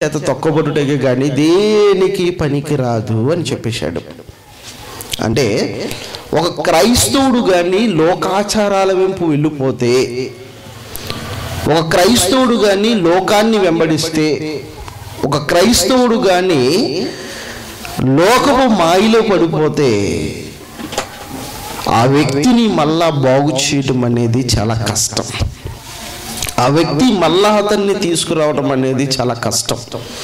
చేత తొక్కబడుటకే కానీ దేనికి పనికి రాదు అని చెప్పేశాడు అంటే ఒక క్రైస్తవుడు కానీ లోకాచారాల వెంపు వెళ్ళిపోతే ఒక క్రైస్తవుడు కానీ లోకాన్ని వెంబడిస్తే ఒక క్రైస్తవుడు కానీ లోకపు మాయలో పడిపోతే ఆ వ్యక్తిని మళ్ళా బాగు చేయడం అనేది చాలా కష్టం ఆ వ్యక్తి మళ్ళా అతన్ని తీసుకురావడం అనేది చాలా కష్టం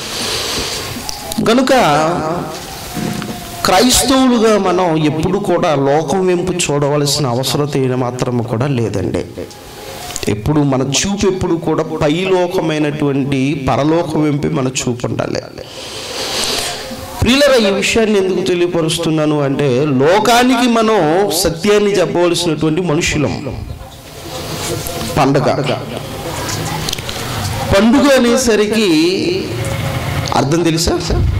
కనుక క్రైస్తవులుగా మనం ఎప్పుడు కూడా లోకం వెంపు చూడవలసిన అవసరత ఏమాత్రం కూడా లేదండి ఎప్పుడు మన చూపు ఎప్పుడు కూడా పైలోకమైనటువంటి పరలోకం వెంపి మన చూపు ఉండాలి ప్రియులరా ఈ విషయాన్ని ఎందుకు తెలియపరుస్తున్నాను అంటే లోకానికి మనం సత్యాన్ని చెప్పవలసినటువంటి మనుషులం పండగ పండుగ అనేసరికి అర్థం తెలుసా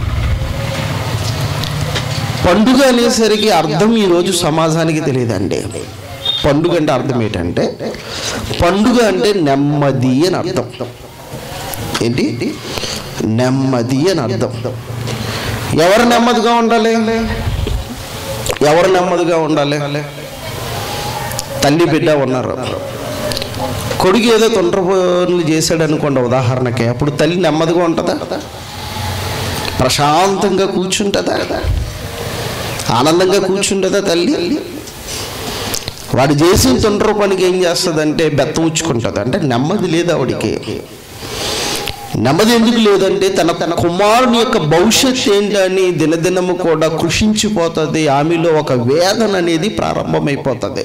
పండుగ అనేసరికి అర్థం ఈరోజు సమాజానికి తెలియదండి పండుగ అంటే అర్థం ఏంటంటే పండుగ అంటే నెమ్మది అని అర్థం ఏంటి నెమ్మది అని అర్థం ఎవరు నెమ్మదిగా ఉండాలి ఎవరు నెమ్మదిగా ఉండాలి తల్లి బిడ్డ ఉన్నారు కొడుకు ఏదో తొందర పనులు చేశాడు అనుకోండి ఉదాహరణకి అప్పుడు తల్లి నెమ్మదిగా ఉంటుందా ప్రశాంతంగా కూర్చుంటుందా ఆనందంగా కూర్చుంటుందా తల్లి వాడు చేసిన తొందర పనికి ఏం చేస్తుందంటే బెత్త ఉచ్చుకుంటుంది అంటే నెమ్మది లేదు ఆవిడికి నెమ్మది ఎందుకు లేదంటే తన తన కుమారుని యొక్క భవిష్యత్ ఏంటని దినదినము కూడా కృషించిపోతుంది ఆమెలో ఒక వేదన అనేది ప్రారంభమైపోతుంది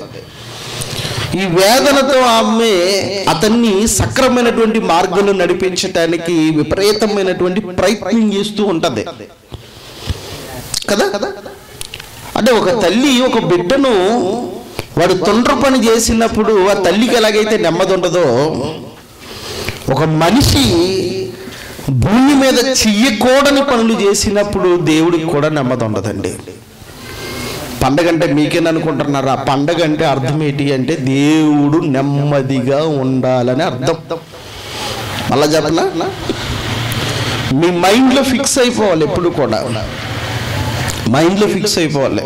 ఈ వేదనతో ఆమె అతన్ని సక్రమైనటువంటి మార్గంలో నడిపించటానికి విపరీతమైనటువంటి ప్రయత్నం చేస్తూ ఉంటది కదా అంటే ఒక తల్లి ఒక బిడ్డను వాడు తొండ్ర పని చేసినప్పుడు ఆ తల్లికి ఎలాగైతే నెమ్మది ఉండదో ఒక మనిషి భూమి మీద చెయ్యకూడని పనులు చేసినప్పుడు దేవుడికి కూడా నెమ్మది ఉండదండి పండగ అంటే మీకేననుకుంటున్నారా పండగ అంటే అర్థం ఏంటి అంటే దేవుడు నెమ్మదిగా ఉండాలని అర్థం మళ్ళా చెప్పనా మీ మైండ్లో ఫిక్స్ అయిపోవాలి ఎప్పుడు కూడా మైండ్లో ఫిక్స్ అయిపోవాలి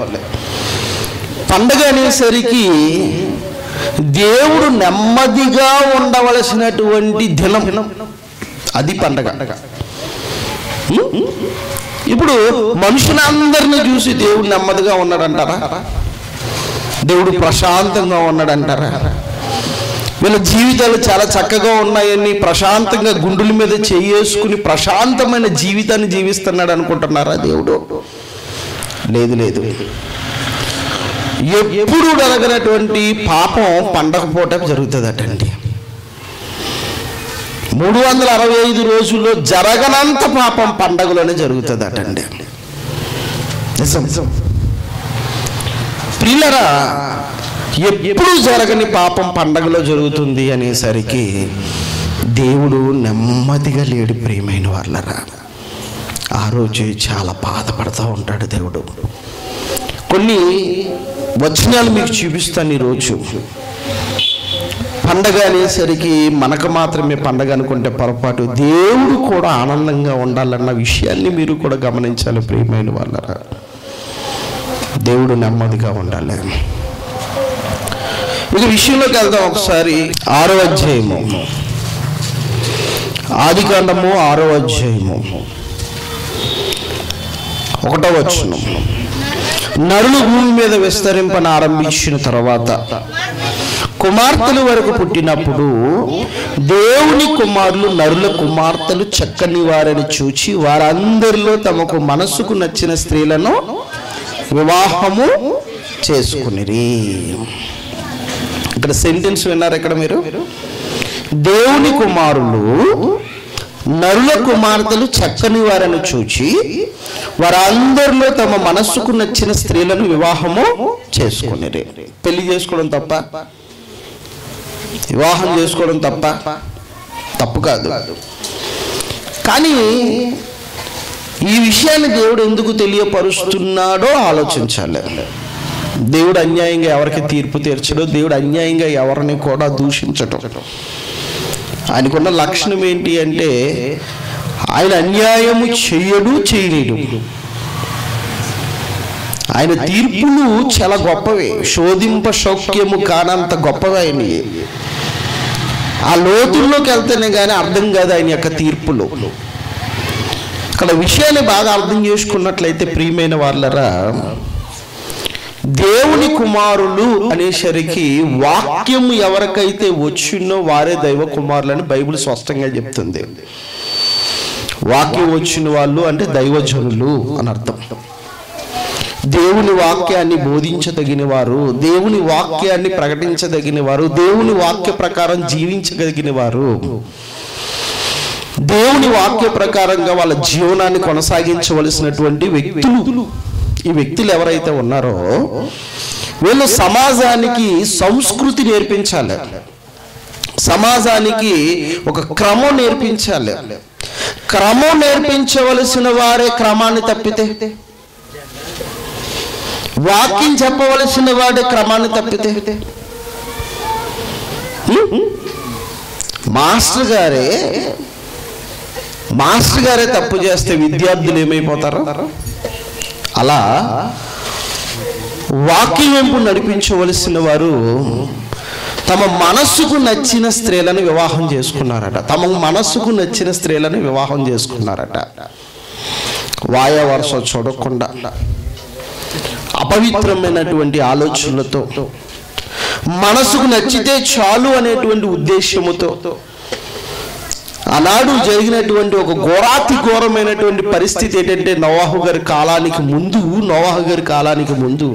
పండగ అనేసరికి దేవుడు నెమ్మదిగా ఉండవలసినటువంటి దినం అది పండగ ఉం? ఇప్పుడు మనుషులందరినీ చూసి దేవుడు నెమ్మదిగా ఉన్నాడంటారా దేవుడు ప్రశాంతంగా ఉన్నాడంటారా వీళ్ళ జీవితాలు చాలా చక్కగా ఉన్నాయని ప్రశాంతంగా గుండెల మీద చేసుకుని ప్రశాంతమైన జీవితాన్ని జీవిస్తున్నాడు అనుకుంటున్నారా దేవుడు లేదు లేదు ఎప్పుడు జరగనటువంటి పాపం పండగ పూట జరుగుతుందటండి మూడు వందల అరవై ఐదు రోజుల్లో జరగనంత పాపం పండగలోనే జరుగుతుందటండి నిజం ప్రియులరా ఎప్పుడు జరగని పాపం పండగలో జరుగుతుంది అనేసరికి దేవుడు నెమ్మదిగా లేడు ప్రియమైన వాళ్ళరా ఆ రోజు చాలా బాధపడుతూ ఉంటాడు దేవుడు కొన్ని వచనాలు మీకు చూపిస్తాను ఈరోజు పండగ అనేసరికి మనకు మాత్రమే పండగ అనుకుంటే పొరపాటు దేవుడు కూడా ఆనందంగా ఉండాలన్న విషయాన్ని మీరు కూడా గమనించాలి ప్రియమైన వాళ్ళరా దేవుడు నెమ్మదిగా ఉండాలి ఇక విషయంలోకి వెళ్దాం ఒకసారి ఆరో అధ్యాయము ఆది కాండము ఆరో అధ్యాయము ఒకటో వచ్చును నరులు భూమి మీద విస్తరింపన ఆరంభించిన తర్వాత కుమార్తెలు వరకు పుట్టినప్పుడు దేవుని కుమారులు నరుల కుమార్తెలు చక్కని వారని చూచి వారందరిలో తమకు మనసుకు నచ్చిన స్త్రీలను వివాహము చేసుకునిరి ఇక్కడ సెంటెన్స్ విన్నారు ఇక్కడ మీరు దేవుని కుమారులు నరుల కుమార్తెలు చక్కని వారని చూచి వారందరిలో తమ మనస్సుకు నచ్చిన స్త్రీలను వివాహము చేసుకునిరి పెళ్లి చేసుకోవడం తప్ప వివాహం చేసుకోవడం తప్ప తప్పు కాదు కానీ ఈ విషయాన్ని దేవుడు ఎందుకు తెలియపరుస్తున్నాడో ఆలోచించాలి దేవుడు అన్యాయంగా ఎవరికి తీర్పు తీర్చడు దేవుడు అన్యాయంగా ఎవరిని కూడా దూషించటం ఆయనకున్న లక్షణం ఏంటి అంటే ఆయన అన్యాయము చెయ్యడు చేయలేడు ఆయన తీర్పులు చాలా గొప్పవే శోధింప శౌక్యము కానంత గొప్పవి ఆయనవి ఆ లోతుల్లోకి వెళ్తేనే కానీ అర్థం కాదు ఆయన యొక్క తీర్పులు ఇక్కడ విషయాన్ని బాగా అర్థం చేసుకున్నట్లయితే ప్రియమైన వాళ్ళరా దేవుని కుమారులు అనేసరికి వాక్యము ఎవరికైతే వచ్చిందో వారే దైవ కుమారులని బైబిల్ స్పష్టంగా చెప్తుంది వాక్యం వచ్చిన వాళ్ళు అంటే దైవజనులు అని అర్థం దేవుని వాక్యాన్ని బోధించదగిన వారు దేవుని వాక్యాన్ని ప్రకటించదగిన వారు దేవుని వాక్య ప్రకారం జీవించగలిగిన వారు దేవుని వాక్య ప్రకారంగా వాళ్ళ జీవనాన్ని కొనసాగించవలసినటువంటి వ్యక్తులు ఈ వ్యక్తులు ఎవరైతే ఉన్నారో వీళ్ళు సమాజానికి సంస్కృతి నేర్పించాలి సమాజానికి ఒక క్రమం నేర్పించాలి క్రమం నేర్పించవలసిన వారే క్రమాన్ని తప్పితే వాక్యం చెప్పవలసిన వాడే క్రమాన్ని తప్పితే హ్మ్? మాస్టర్ గారే మాస్టర్ గారే తప్పు చేస్తే విద్యార్థులు ఏమైపోతారు అలా వాక్యం వైపు నడిపించవలసిన వారు తమ మనస్సుకు నచ్చిన స్త్రీలను వివాహం చేసుకున్నారట తమ మనస్సుకు నచ్చిన స్త్రీలను వివాహం చేసుకున్నారట వాయ వరుస చూడకుండా అపవిత్రమైనటువంటి ఆలోచనలతో మనసుకు నచ్చితే చాలు అనేటువంటి ఉద్దేశముతో ఆనాడు జరిగినటువంటి ఒక ఘోరాతి ఘోరమైనటువంటి పరిస్థితి ఏంటంటే నవాహు గారి కాలానికి ముందు నవాహు గారి కాలానికి ముందు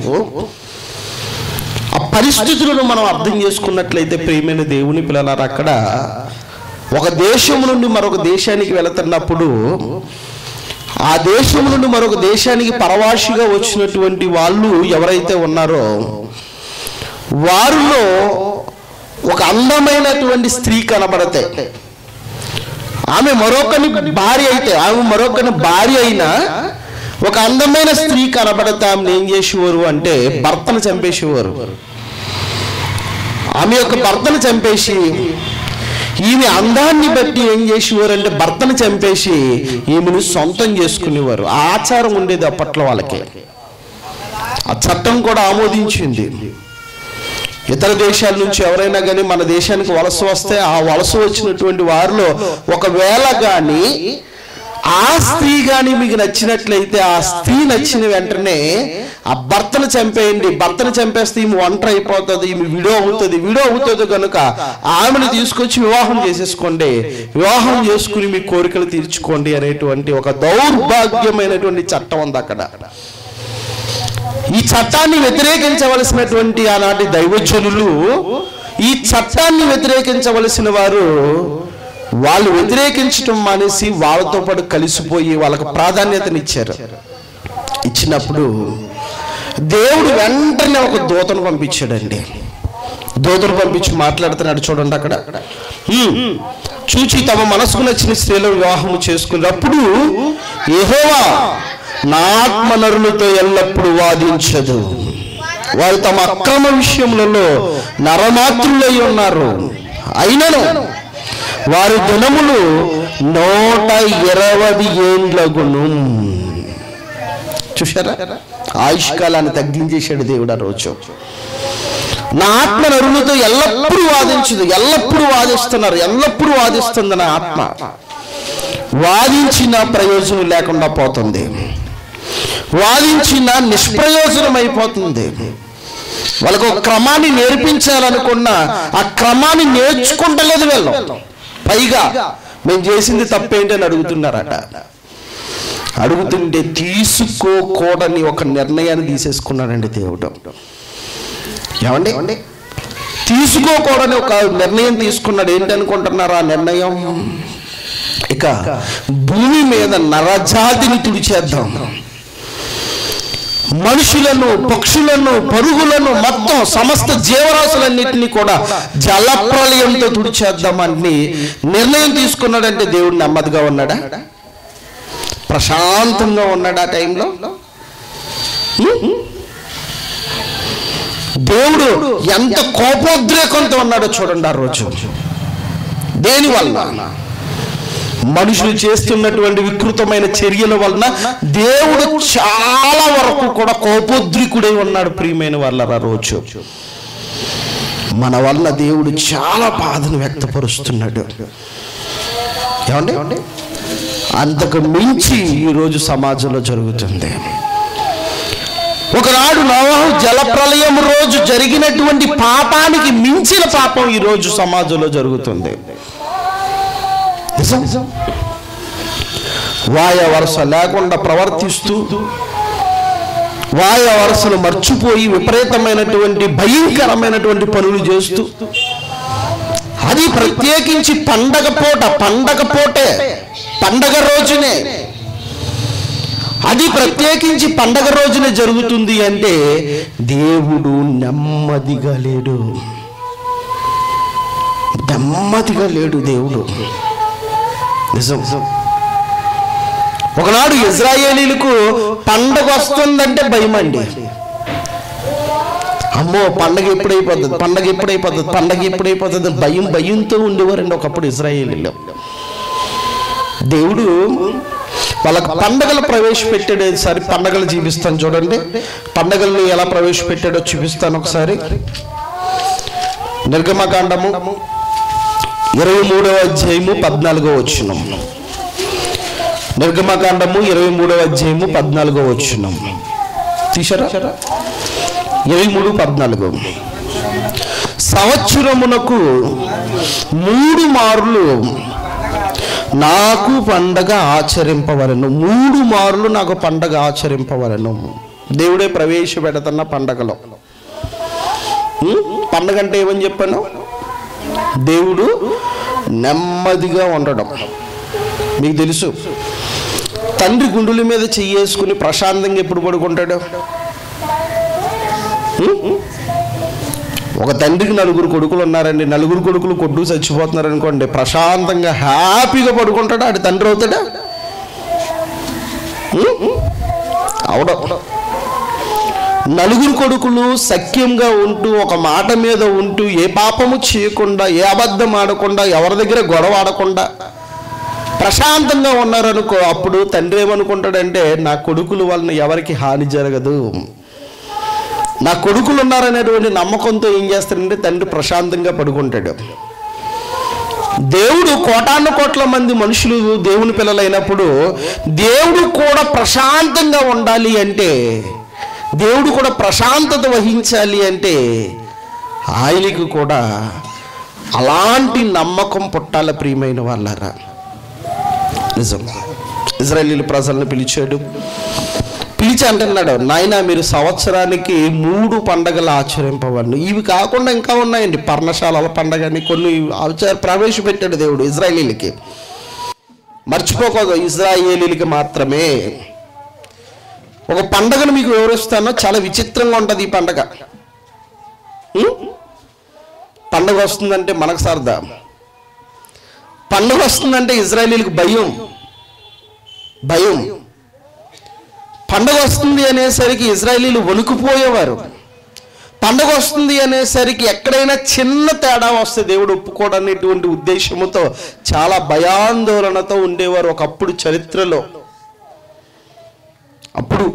ఆ పరిస్థితులను మనం అర్థం చేసుకున్నట్లయితే ప్రియమైన దేవుని పిల్లలారు అక్కడ ఒక దేశం నుండి మరొక దేశానికి వెళుతున్నప్పుడు ఆ దేశం నుండి మరొక దేశానికి పరవాసిగా వచ్చినటువంటి వాళ్ళు ఎవరైతే ఉన్నారో వారిలో ఒక అందమైనటువంటి స్త్రీ కనబడతే ఆమె మరొకని భార్య అయితే ఆమె మరొకని భార్య అయినా ఒక అందమైన స్త్రీ కనబడితే ఆమెను ఏం చేసేవారు అంటే భర్తను చంపేసేవారు ఆమె యొక్క భర్తను చంపేసి ఈమె అందాన్ని బట్టి ఏం చేసేవారు అంటే భర్తను చంపేసి ఈమెను సొంతం చేసుకునేవారు ఆ ఆచారం ఉండేది అప్పట్లో వాళ్ళకి ఆ చట్టం కూడా ఆమోదించింది ఇతర దేశాల నుంచి ఎవరైనా కానీ మన దేశానికి వలస వస్తే ఆ వలస వచ్చినటువంటి వారిలో ఒకవేళ కానీ ఆ స్త్రీ కానీ మీకు నచ్చినట్లయితే ఆ స్త్రీ నచ్చిన వెంటనే ఆ భర్తను చంపేయండి భర్తను చంపేస్తే ఈమె ఒంటరి అయిపోతుంది ఈమె విడో అవుతుంది విడో అవుతుంది కనుక ఆమెను తీసుకొచ్చి వివాహం చేసేసుకోండి వివాహం చేసుకుని మీ కోరికలు తీర్చుకోండి అనేటువంటి ఒక దౌర్భాగ్యమైనటువంటి చట్టం ఉంది అక్కడ ఈ చట్టాన్ని వ్యతిరేకించవలసినటువంటి ఆనాటి దైవజనులు ఈ చట్టాన్ని వ్యతిరేకించవలసిన వారు వాళ్ళు వ్యతిరేకించడం మానేసి వాళ్ళతో పాటు కలిసిపోయి వాళ్ళకు ప్రాధాన్యతనిచ్చారు ఇచ్చినప్పుడు దేవుడు వెంటనే ఒక దూతను పంపించాడండి దూతను పంపించి మాట్లాడుతున్నాడు చూడండి అక్కడ హ్మ్. చూచి తమ మనసుకు నచ్చిన స్త్రీల వివాహము చేసుకున్నప్పుడు యెహోవా నా ఆత్మ నరులతో ఎల్లప్పుడూ వాదించదు వారు తమ అక్రమ విషయములలో నరమాత్రులై ఉన్నారు అయినను వారి దినములు నూట ఇరవై ఏండ్లగును చూశారా ఆయుష్కాలాన్ని తగ్గించేశాడు దేవుడు ఆ రోజు నా ఆత్మ నరులతో ఎల్లప్పుడూ వాదించదు ఎల్లప్పుడూ వాదిస్తున్నారు ఎల్లప్పుడూ వాదిస్తుంది నా ఆత్మ వాదించిన ప్రయోజనం లేకుండా పోతుంది వాదించిన నిష్ప్రయోజనం అయిపోతుంది వాళ్ళకు ఒక క్రమాన్ని నేర్పించాలనుకున్న ఆ క్రమాన్ని నేర్చుకుంటలేదు వీళ్ళు పైగా మేము చేసింది తప్పేంటి అని అడుగుతున్నారట అడుగుతుంటే తీసుకోకూడని ఒక నిర్ణయాన్ని తీసేసుకున్నాడండి దేవుడు ఏమండి తీసుకోకూడని ఒక నిర్ణయం తీసుకున్నాడు ఏంటనుకుంటున్నారు ఆ నిర్ణయం ఇక భూమి మీద నరజాతిని తుడిచేద్దాం మనుషులను పక్షులను పరుగులను మొత్తం సమస్త జీవరాశులన్నింటినీ కూడా జలప్రలయంతో తుడిచేద్దామని నిర్ణయం తీసుకున్నాడంటే దేవుడు నెమ్మదిగా ఉన్నాడా ప్రశాంతంగా ఉన్నాడా ఆ టైంలో హ్మ్? దేవుడు ఎంత కోపోద్రేకంతో ఉన్నాడో చూడండి ఆ రోజు దేని వల్ల మనుషులు చేస్తున్నటువంటి వికృతమైన చర్యల వలన దేవుడు చాలా వరకు కూడా కోపోద్రికుడై ఉన్నాడు ప్రియమైన వాళ్ళ రోజు మన వలన దేవుడు చాలా బాధను వ్యక్తపరుస్తున్నాడు ఏమండి అంతకు మించి ఈరోజు సమాజంలో జరుగుతుంది ఒకనాడు నోవాహు జలప్రలయం రోజు జరిగినటువంటి పాపానికి మించిన పాపం ఈ రోజు సమాజంలో జరుగుతుంది నిజం వాయ వరుస లేకుండా ప్రవర్తిస్తూ వాయ వరుసను మర్చిపోయి విపరీతమైనటువంటి భయంకరమైనటువంటి పనులు చేస్తూ అది ప్రత్యేకించి పండగ పూట పండగ పూటే పండగ రోజునే అది ప్రత్యేకించి పండగ రోజున జరుగుతుంది అంటే దేవుడు నెమ్మదిగా లేడు నెమ్మదిగా లేడు దేవుడు నిజం ఒకనాడు ఇజ్రాయేలీలకు పండగ వస్తుందంటే భయం అండి అమ్మో పండగ ఎప్పుడైపోతుంది పండగ ఎప్పుడైపోతుంది పండగ ఎప్పుడైపోతుంది భయం భయంతో ఉండేవారండి ఒకప్పుడు ఇజ్రాయేలీలో దేవుడు వాళ్ళకి పండగలు ప్రవేశపెట్టాడు ఒకసారి పండగలు చూపిస్తాను చూడండి పండగల్ని ఎలా ప్రవేశపెట్టాడో చూపిస్తాను ఒకసారి నిర్గమకాండము ఇరవై మూడవ అధ్యాయము పద్నాలుగో వచ్చినం నిర్గమకాండము ఇరవై మూడవ అధ్యాయము పద్నాలుగో వచ్చినం తీసారా ఇరవై మూడు పద్నాలుగు సంవత్సరమునకు మూడు మార్లు నాకు పండగ ఆచరింపవలను మూడు మార్లు నాకు పండగ ఆచరింపవలను దేవుడే ప్రవేశపెడుతున్న పండగలో ఉం? పండగ అంటే ఏమని చెప్పాను దేవుడు నెమ్మదిగా ఉండడం మీకు తెలుసు తండ్రి గుండెల మీద చెయ్యేసుకుని ప్రశాంతంగా ఎప్పుడు పడుకుంటాడు ఉం? ఒక తండ్రికి నలుగురు కొడుకులు ఉన్నారండి నలుగురు కొడుకులు కొట్టు చచ్చిపోతున్నారు అనుకోండి ప్రశాంతంగా హ్యాపీగా పడుకుంటాడా ఆడి తండ్రి అవుతాడా ఉం? అవడం నలుగురు కొడుకులు సఖ్యంగా ఉంటూ ఒక మాట మీద ఉంటూ ఏ పాపము చేయకుండా ఏ అబద్ధం ఆడకుండా ఎవరి దగ్గర గొడవ ఆడకుండా ప్రశాంతంగా ఉన్నారనుకో అప్పుడు తండ్రి ఏమనుకుంటాడంటే నా కొడుకుల వలన ఎవరికి హాని జరగదు నా కొడుకులు ఉన్నారనేటువంటి నమ్మకంతో ఏం చేస్తాడంటే తండ్రి ప్రశాంతంగా పడుకుంటాడు దేవుడు కోటాను కోట్ల మంది మనుషులు దేవుని పిల్లలైనప్పుడు దేవుడు కూడా ప్రశాంతంగా ఉండాలి అంటే దేవుడు కూడా ప్రశాంతత వహించాలి అంటే ఆయనకు కూడా అలాంటి నమ్మకం పుట్టాల ప్రియమైన వాళ్ళారా నిజం ఇజ్రాయేలీ ప్రజలను పిలిచాడు పిలిచి అంటున్నాడు నాయన మీరు సంవత్సరానికి మూడు పండగలు ఆచరింపవలను ఇవి కాకుండా ఇంకా ఉన్నాయండి పర్ణశాలల పండగ అని కొన్ని ఆచార ప్రవేశపెట్టాడు దేవుడు ఇజ్రాయేలీలకి మర్చిపోకూడదు ఇజ్రాయేలీలకి మాత్రమే ఒక పండగను మీకు వివరిస్తాను చాలా విచిత్రంగా ఉంటుంది ఈ పండగ ఉం? పండగ వస్తుందంటే మనకు సరదా పండగ వస్తుందంటే ఇజ్రాయేలీలకు భయం భయం పండగ వస్తుంది అనేసరికి ఇజ్రాయేలీలు వణుకుపోయేవారు పండగ వస్తుంది అనేసరికి ఎక్కడైనా చిన్న తేడా వస్తే దేవుడు ఒప్పుకోడనేటువంటి ఉద్దేశముతో చాలా భయాందోళనతో ఉండేవారు ఒకప్పుడు చరిత్రలో అప్పుడు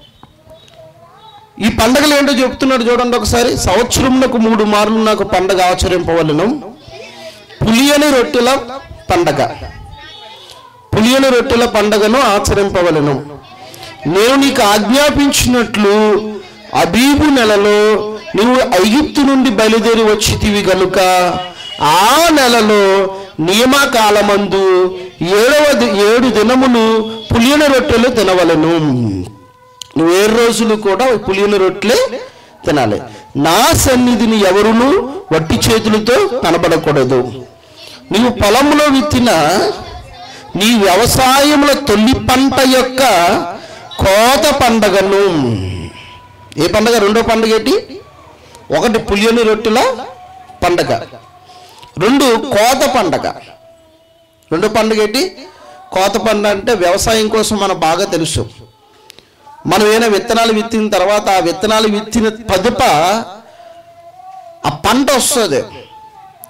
ఈ పండగలు ఏంటో చెప్తున్నాడు చూడండి ఒకసారి సంవత్సరంలో మూడు మార్లు నాకు పండగ ఆచరింపవలను పులియని రొట్టెల పండగ పులియని రొట్టెల పండగను ఆచరింపవలను నేను నీకు ఆజ్ఞాపించినట్లు అబీబు నెలలో నువ్వు ఐగుప్తు నుండి బయలుదేరి వచ్చితివి గనుక ఆ నెలలో నియమకాలమందు ఏడవ ది- ఏడు దినములు పులియని రొట్టెలు తినవలను నువ్వు ఏడు రోజులు కూడా పులియని రొట్టెలే తినాలి నా సన్నిధిని ఎవరును వట్టి చేతులతో కనబడకూడదు నీవు పొలంలో విత్తిన నీ వ్యవసాయంలో తొలి పంట యొక్క కోత పండగను ఏ పండగ రెండో పండగ ఏంటి ఒకటి పులియని రొట్టెల పండగ రెండు కోత పండగ రెండో పండుగ ఏంటి కోత పండుగ అంటే వ్యవసాయం కోసం మనకు బాగా తెలుసు మనం ఏమైనా విత్తనాలు విత్తిన తర్వాత ఆ విత్తనాలు విత్తిన పదుప ఆ పంట వస్తుంది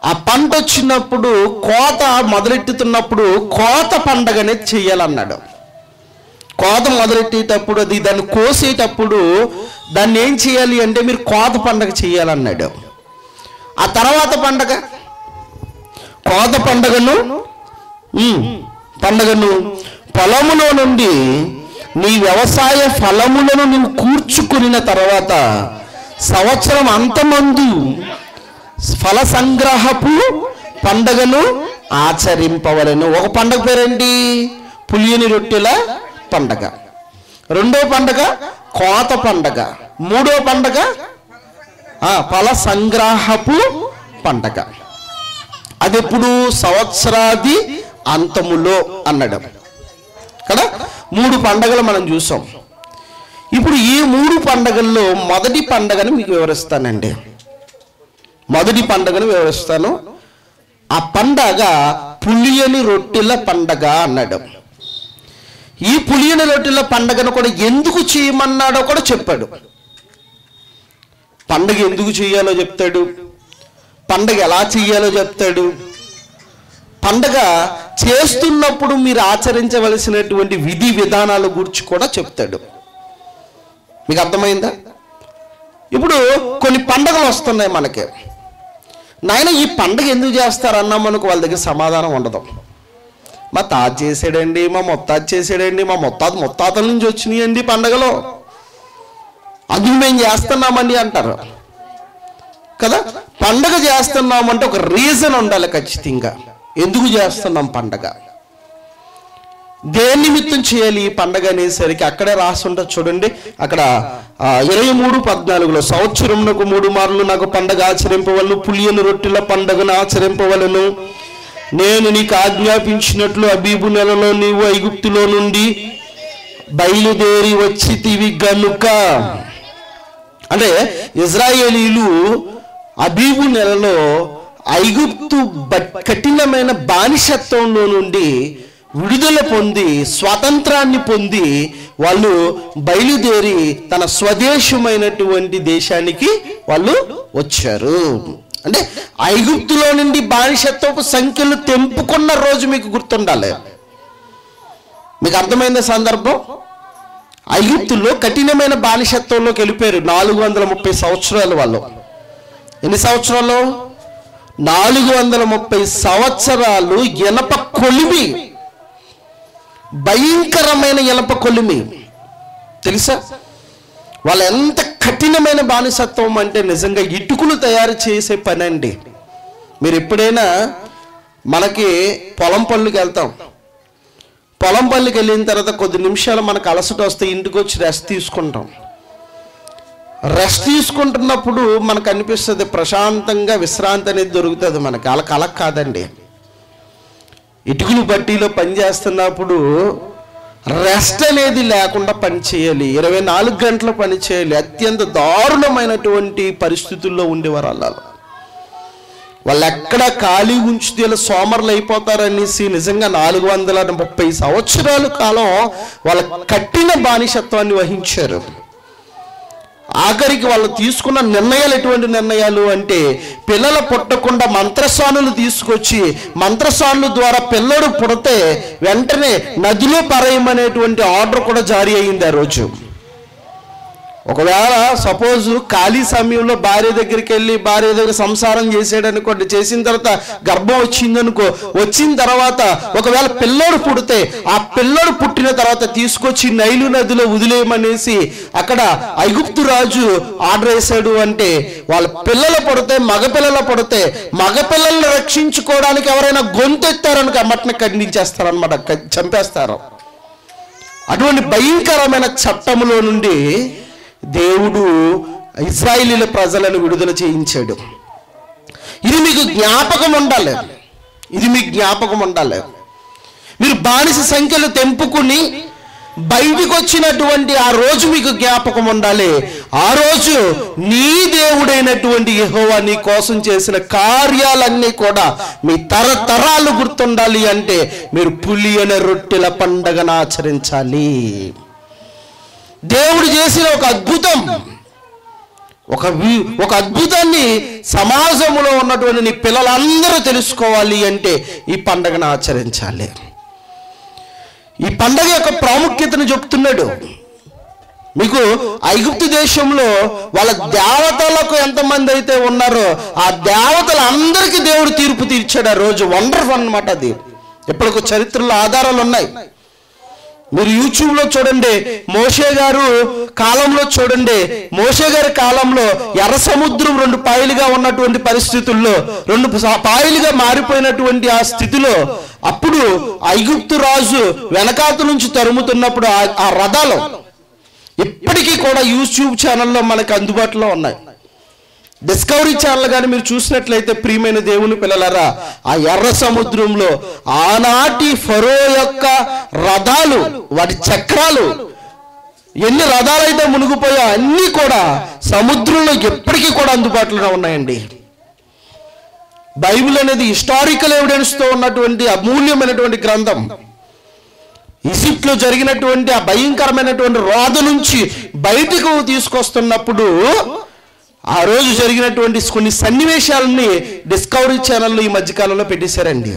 ఆ పంట వచ్చినప్పుడు కోత మొదలెట్టుతున్నప్పుడు కోత పండగ అనేది చెయ్యాలన్నాడు కోత మొదలెట్టేటప్పుడు అది దాన్ని కోసేటప్పుడు దాన్ని ఏం చేయాలి అంటే మీరు కోత పండగ చేయాలన్నాడు ఆ తర్వాత పండగ కోత పండగను ఉమ్, పండగను పొలములో నుండి నీ వ్యవసాయ ఫలములను నువ్వు కూర్చుకునిన తర్వాత సంవత్సరం అంతమందు ఫల సంగ్రహపు పండగను ఆచరింపవలను ఒక పండగ పేరేంటి పులియని రొట్టెల పండగ రెండో పండగ కోత పండగ మూడో పండగ ఆ, ఫల సంగ్రహపు పండగ అది ఎప్పుడు సంవత్సరాది అంతములో అన్నాడు కదా మూడు పండగలు మనం చూసాం ఇప్పుడు ఈ మూడు పండగల్లో మొదటి పండగను మీకు వివరిస్తానండి మొదటి పండగను వివరిస్తాను ఆ పండగ పులియని రొట్టెల పండగ అన్నాడు ఈ పులియని రొట్టెల పండగను కూడా ఎందుకు చేయమన్నాడో కూడా చెప్పాడు పండగ ఎందుకు చేయాలో చెప్తాడు పండగ ఎలా చేయాలో చెప్తాడు పండగ చేస్తున్నప్పుడు మీరు ఆచరించవలసినటువంటి విధి విధానాల గురించి కూడా చెప్తాడు మీకు అర్థమైందా ఇప్పుడు కొన్ని పండగలు వస్తున్నాయి మనకి నాయన ఈ పండగ ఎందుకు చేస్తారన్నా మనకు వాళ్ళ దగ్గర సమాధానం ఉండదు మా తాత చేసాడండి మా మొత్తాత చేసాడండి మా మొత్తాత మొత్తాతల నుంచి వచ్చినాయండి పండగలో అందుకు మేము చేస్తున్నామండి అంటారు కదా పండగ చేస్తున్నామంటే ఒక రీజన్ ఉండాలి ఖచ్చితంగా ఎందుకు చేస్తున్నాం పండగ దేని నిమిత్తం చేయాలి ఈ పండగ అనేసరికి అక్కడే రాసి ఉంటుంది చూడండి అక్కడ ఆ, ఇరవై మూడు పద్నాలుగులో సంవత్సరంకు మూడు మార్లు నాకు పండగ ఆచరింపవలను పులియను రొట్టెల పండగను ఆచరింపవలను నేను నీకు ఆజ్ఞాపించినట్లు అబీబు నెలలో నీవు ఐగుప్తులో నుండి బయలుదేరి వచ్చితివి గనుక అంటే ఇజ్రాయేలీలు అబీబు నెలలో ఐగుప్తు బ- కఠినమైన బానిసత్వంలో నుండి విడుదల పొంది స్వాతంత్రాన్ని పొంది వాళ్ళు బయలుదేరి తన స్వదేశమైనటువంటి దేశానికి వాళ్ళు వచ్చారు అంటే ఐగుప్తులో నుండి బానిసత్వపు సంఖ్యలు తెంపుకున్న రోజు మీకు గుర్తుండాలి మీకు అర్థమైన సందర్భం ఐగుప్తుల్లో కఠినమైన బానిసత్వంలోకి వెళ్ళిపోయారు నాలుగు వందల ముప్పై సంవత్సరాలు వాళ్ళు ఎన్ని సంవత్సరాలు నాలుగు వందల ముప్పై సంవత్సరాలు ఎనప కొలిమి భయంకరమైన ఎనప కొలిమి తెలుసా వాళ్ళు ఎంత కఠినమైన బానిసత్వం అంటే నిజంగా ఇటుకలు తయారు చేసే పని అండి మీరు ఎప్పుడైనా మనకి పొలం పనులకు వెళ్తాం పొలం పల్లికి వెళ్ళిన తర్వాత కొద్ది నిమిషాలు మనకు అలసట వస్తే ఇంటికి వచ్చి రెస్ట్ తీసుకుంటాం రెస్ట్ తీసుకుంటున్నప్పుడు మనకు అనిపిస్తుంది ప్రశాంతంగా విశ్రాంతి అనేది దొరుకుతుంది మనకి అలా కల కాదండి ఇటుకలు బట్టీలో పని చేస్తున్నప్పుడు రెస్ట్ అనేది లేకుండా పని చేయాలి ఇరవై నాలుగు గంటలు పని చేయాలి అత్యంత దారుణమైనటువంటి పరిస్థితుల్లో ఉండేవారు అలా వాళ్ళు ఎక్కడ ఖాళీ ఉంచితే ఇలా సోమరులు అయిపోతారనేసి నిజంగా నాలుగు వందల ముప్పై సంవత్సరాల కాలం వాళ్ళ కఠిన బానిసత్వాన్ని వహించారు ఆఖరికి వాళ్ళు తీసుకున్న నిర్ణయాలు ఎటువంటి నిర్ణయాలు అంటే పిల్లలు పుట్టకుండా మంత్రస్వానులు తీసుకొచ్చి మంత్రస్వానుల ద్వారా పిల్లడు పుడితే వెంటనే నదిలో పరేయమనేటువంటి ఆర్డర్ కూడా జారీ అయింది ఆ రోజు ఒకవేళ సపోజ్ ఖాళీ సమయంలో భార్య దగ్గరికి వెళ్ళి భార్య దగ్గర సంసారం చేసాడు అనుకోండి చేసిన తర్వాత గర్భం వచ్చిందనుకో వచ్చిన తర్వాత ఒకవేళ పిల్లోడు పుడితే ఆ పిల్లోడు పుట్టిన తర్వాత తీసుకొచ్చి నైలు నదిలో వదిలేయమనేసి అక్కడ ఐగుప్తు రాజు ఆర్డర్ వేశాడు అంటే వాళ్ళ పిల్లలు పుడితే మగపిల్లలు పుడితే మగపిల్లల్ని రక్షించుకోవడానికి ఎవరైనా గొంతెత్తారనుకో అమ్మటిని ఖండించేస్తారనమాట చంపేస్తారు అటువంటి భయంకరమైన చట్టములో నుండి దేవుడు ఇజ్రాయిలీల ప్రజలను విడుదల చేయించాడు ఇది మీకు జ్ఞాపకం ఉండాలి ఇది మీకు జ్ఞాపకం ఉండాలి మీరు బానిస సంఖ్యలు తెంపుకుని బయటికి వచ్చినటువంటి ఆ రోజు మీకు జ్ఞాపకం ఉండాలి ఆ రోజు నీ దేవుడైనటువంటి యెహోవా నీ కోసం చేసిన కార్యాలన్నీ కూడా మీ తరతరాలు గుర్తుండాలి అంటే మీరు పులి అనే రొట్టెల పండగను ఆచరించాలి దేవుడు చేసిన ఒక అద్భుతం ఒక వి- ఒక అద్భుతాన్ని సమాజంలో ఉన్నటువంటి నీ పిల్లలందరూ తెలుసుకోవాలి అంటే ఈ పండగను ఆచరించాలి ఈ పండగ యొక్క ప్రాముఖ్యతను చెప్తున్నాడు మీకు ఐగుప్తు దేశంలో వాళ్ళ దేవతలకు ఎంతమంది అయితే ఉన్నారో ఆ దేవతలందరికీ దేవుడు తీర్పు తీర్చాడు ఆ రోజు వండర్ఫుల్ అన్నమాట అది ఇప్పటికి చరిత్రలో ఆధారాలు ఉన్నాయి మీరు యూట్యూబ్లో చూడండి మోషే గారు కాలంలో చూడండి మోషే గారి కాలంలో ఎర్ర సముద్రం రెండు పాయలుగా ఉన్నటువంటి పరిస్థితుల్లో రెండు ప- పాయలుగా మారిపోయినటువంటి ఆ స్థితిలో అప్పుడు ఐగుప్తు రాజు వెనకాత నుంచి తరుముతున్నప్పుడు ఆ- ఆ రథాలు ఇప్పటికీ కూడా యూట్యూబ్ ఛానల్లో మనకు అందుబాటులో ఉన్నాయి డిస్కవరీ ఛానల్ కానీ మీరు చూసినట్లయితే ప్రియమైన దేవుని పిల్లలరా ఆ ఎర్ర సముద్రంలో ఆనాటి ఫరో యొక్క రథాలు వాటి చక్రాలు ఎన్ని రథాలైతే మునిగిపోయా అన్నీ కూడా సముద్రంలో ఎప్పటికీ కూడా అందుబాటులో ఉన్నాయండి బైబిల్ అనేది హిస్టారికల్ ఎవిడెన్స్తో ఉన్నటువంటి అమూల్యమైనటువంటి గ్రంథం ఈజిప్ట్లో జరిగినటువంటి ఆ భయంకరమైనటువంటి రోధ నుంచి బయటకు తీసుకొస్తున్నప్పుడు ఆ రోజు జరిగినటువంటి కొన్ని సన్నివేశాలని డిస్కవరీ ఛానల్లో ఈ మధ్యకాలంలో పెట్టేశారండి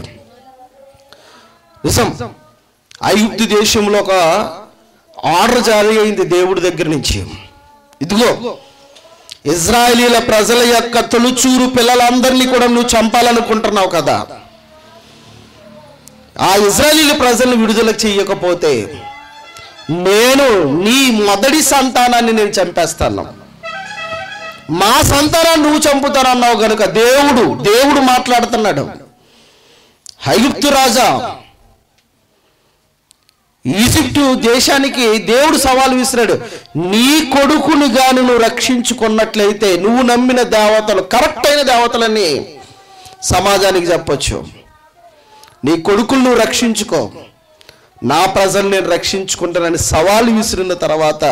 నిజం ఐగుప్తు దేశంలో ఒక ఆర్డర్ జారీ అయింది దేవుడి దగ్గర నుంచి ఇదిగో ఇజ్రాయేలీల ప్రజల యొక్క తొలుచూరు పిల్లలందరినీ కూడా నువ్వు చంపాలనుకుంటున్నావు కదా ఆ ఇజ్రాయేలీల ప్రజలను విడుదల చేయకపోతే నేను నీ మొదటి సంతానాన్ని నేను చంపేస్తాను మా సంతానాన్ని నువ్వు చంపుతానన్నావు గనుక దేవుడు దేవుడు మాట్లాడుతున్నాడు ఐగుప్తు రాజా ఈజిప్టు దేశానికి దేవుడు సవాల్ విసిరాడు నీ కొడుకుని గాని నువ్వు రక్షించుకున్నట్లయితే నువ్వు నమ్మిన దేవతలు కరెక్ట్ అయిన దేవతలని సమాజానికి చెప్పొచ్చు నీ కొడుకులు నువ్వు రక్షించుకో నా ప్రజలు నేను రక్షించుకుంటానని సవాలు విసిరిన తర్వాత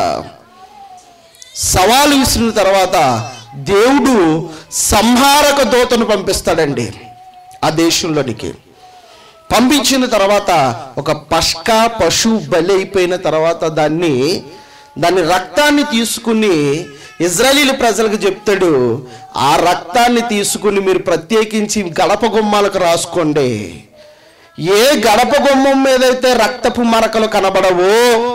సవాలు విసిరిన తర్వాత దేవుడు సంహారక దూతను పంపిస్తాడండి ఆ దేశంలోనికి పంపించిన తర్వాత ఒక పష్క పశువు బలి అయిపోయిన తర్వాత దాన్ని దాని రక్తాన్ని తీసుకుని ఇజ్రాయేలీల ప్రజలకు చెప్తాడు ఆ రక్తాన్ని తీసుకుని మీరు ప్రత్యేకించి గడప గుమ్మాలకు రాసుకోండి ఏ గడప గుమ్మం మీదైతే రక్తపు మరకలు కనబడవో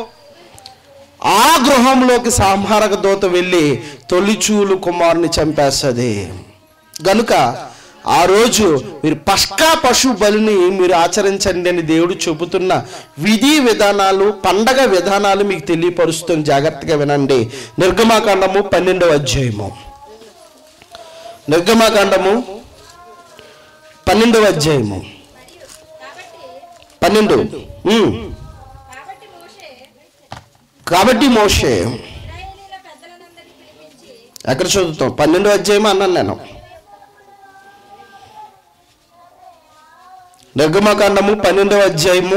ఆ గృహంలోకి సంహారక దూత వెళ్ళి తొలిచూలు కుమారుని చంపేస్తుంది గనుక ఆ రోజు మీరు పష్కా పశు బలిని మీరు ఆచరించండి అని దేవుడు చెబుతున్న విధి విధానాలు పండగ విధానాలు మీకు తెలియపరుస్తుంది జాగ్రత్తగా వినండి నిర్గమాకాండము పన్నెండవ అధ్యాయము నిర్గమాకాండము పన్నెండవ అధ్యాయము పన్నెండు ఉమ్. కాబట్టి మోషే కాబట్టి మోషే ఇశ్రాయేలీల పెద్దలనందరినీ పిలిపించి ఎక్కడ చదువుతాం పన్నెండు అధ్యాయం అన్నాను నేను నిర్గమకాండము పన్నెండవ అధ్యాయము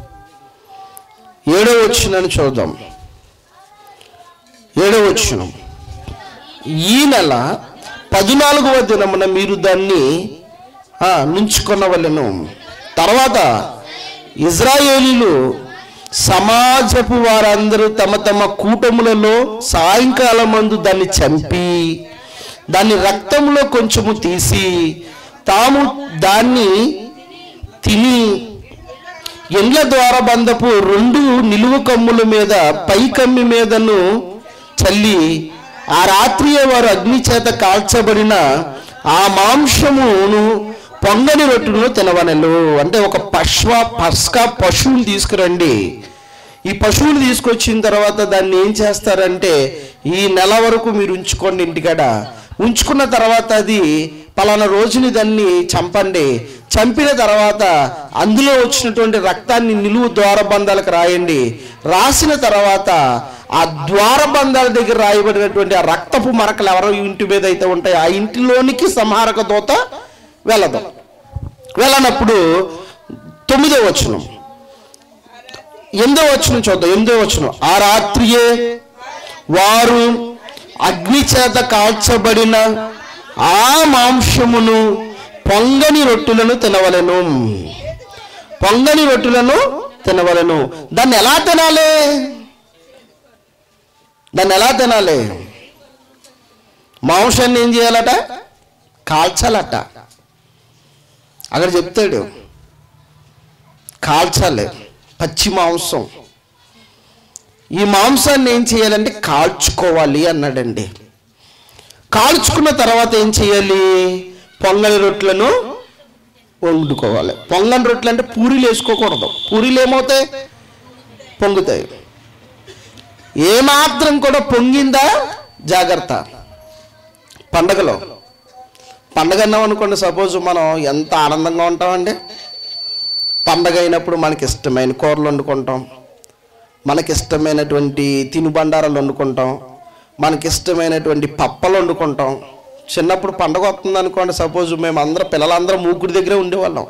ఏడవ వచ్చినని చూద్దాం ఏడవ వచ్చిన ఈ నెల పద్నాలుగవ దినమున మీరు దాన్ని ఆ, నుంచుకొనవలెను తర్వాత ఇజ్రాయేలీలు సమాజపు వారందరూ తమ తమ కూటములలో సాయంకాలం మందు దాన్ని చంపి దాని రక్తంలో కొంచెము తీసి తాము దాన్ని తిని ఎండ్ల ద్వారబంధపు రెండు నిలువు కమ్ముల మీద పై కమ్మి మీదను చల్లి ఆ రాత్రియే వారు అగ్ని చేత కాల్చబడిన ఆ మాంసమును పొంగని రొట్టును తినవనలు అంటే ఒక పశ్వ పస్క పశువుని తీసుకురండి ఈ పశువుని తీసుకొచ్చిన తర్వాత దాన్ని ఏం చేస్తారంటే ఈ నెల వరకు మీరు ఉంచుకోండి ఇంటికాడ ఉంచుకున్న తర్వాత అది పలానా రోజుని దాన్ని చంపండి చంపిన తర్వాత అందులో వచ్చినటువంటి రక్తాన్ని నిలువు ద్వారబంధాలకు రాయండి రాసిన తర్వాత ఆ ద్వారబంధాల దగ్గర రాయబడినటువంటి ఆ రక్తపు మరకలు ఎవరో ఇంటి మీద అయితే ఉంటాయో ఆ ఇంటిలోనికి సంహారక దూత వెళ్ళదు వెళ్ళనప్పుడు తొమ్మిదో వచనం ఎనిమిదో వచనం చూద్దాం ఎనిమిదో వచనం ఆ రాత్రియే వారు అగ్ని చేత కాల్చబడిన ఆ మాంసమును పొంగని రొట్టెలను తినవలెను పొంగని రొట్టెలను తినవలెను దాన్ని ఎలా తినాలి దాన్ని ఎలా తినాలి మాంసాన్ని ఏం చేయాలట కాల్చాలట అక్కడ చెప్తాడు కాల్చాలి పచ్చి మాంసం ఈ మాంసాన్ని ఏం చేయాలంటే కాల్చుకోవాలి అన్నాడండి కాల్చుకున్న తర్వాత ఏం చేయాలి పొంగలి రొట్టెలను వండుకోవాలి పొంగని రొట్టెలు అంటే పూరీలు వేసుకోకూడదు పూరీలు ఏమవుతాయి పొంగుతాయి ఏమాత్రం కూడా పొంగిందా జాగ్రత్త పండగలో పండగ అన్నాం అనుకోండి సపోజ్ మనం ఎంత ఆనందంగా ఉంటామండి పండగ అయినప్పుడు మనకి ఇష్టమైన కూరలు వండుకుంటాం మనకి ఇష్టమైనటువంటి తినుబండారాలు వండుకుంటాం మనకి ఇష్టమైనటువంటి పప్పలు వండుకుంటాం చిన్నప్పుడు పండగ వస్తుంది అనుకోండి సపోజ్ మేము అందరం పిల్లలందరం మూకుడి దగ్గరే ఉండేవాళ్ళం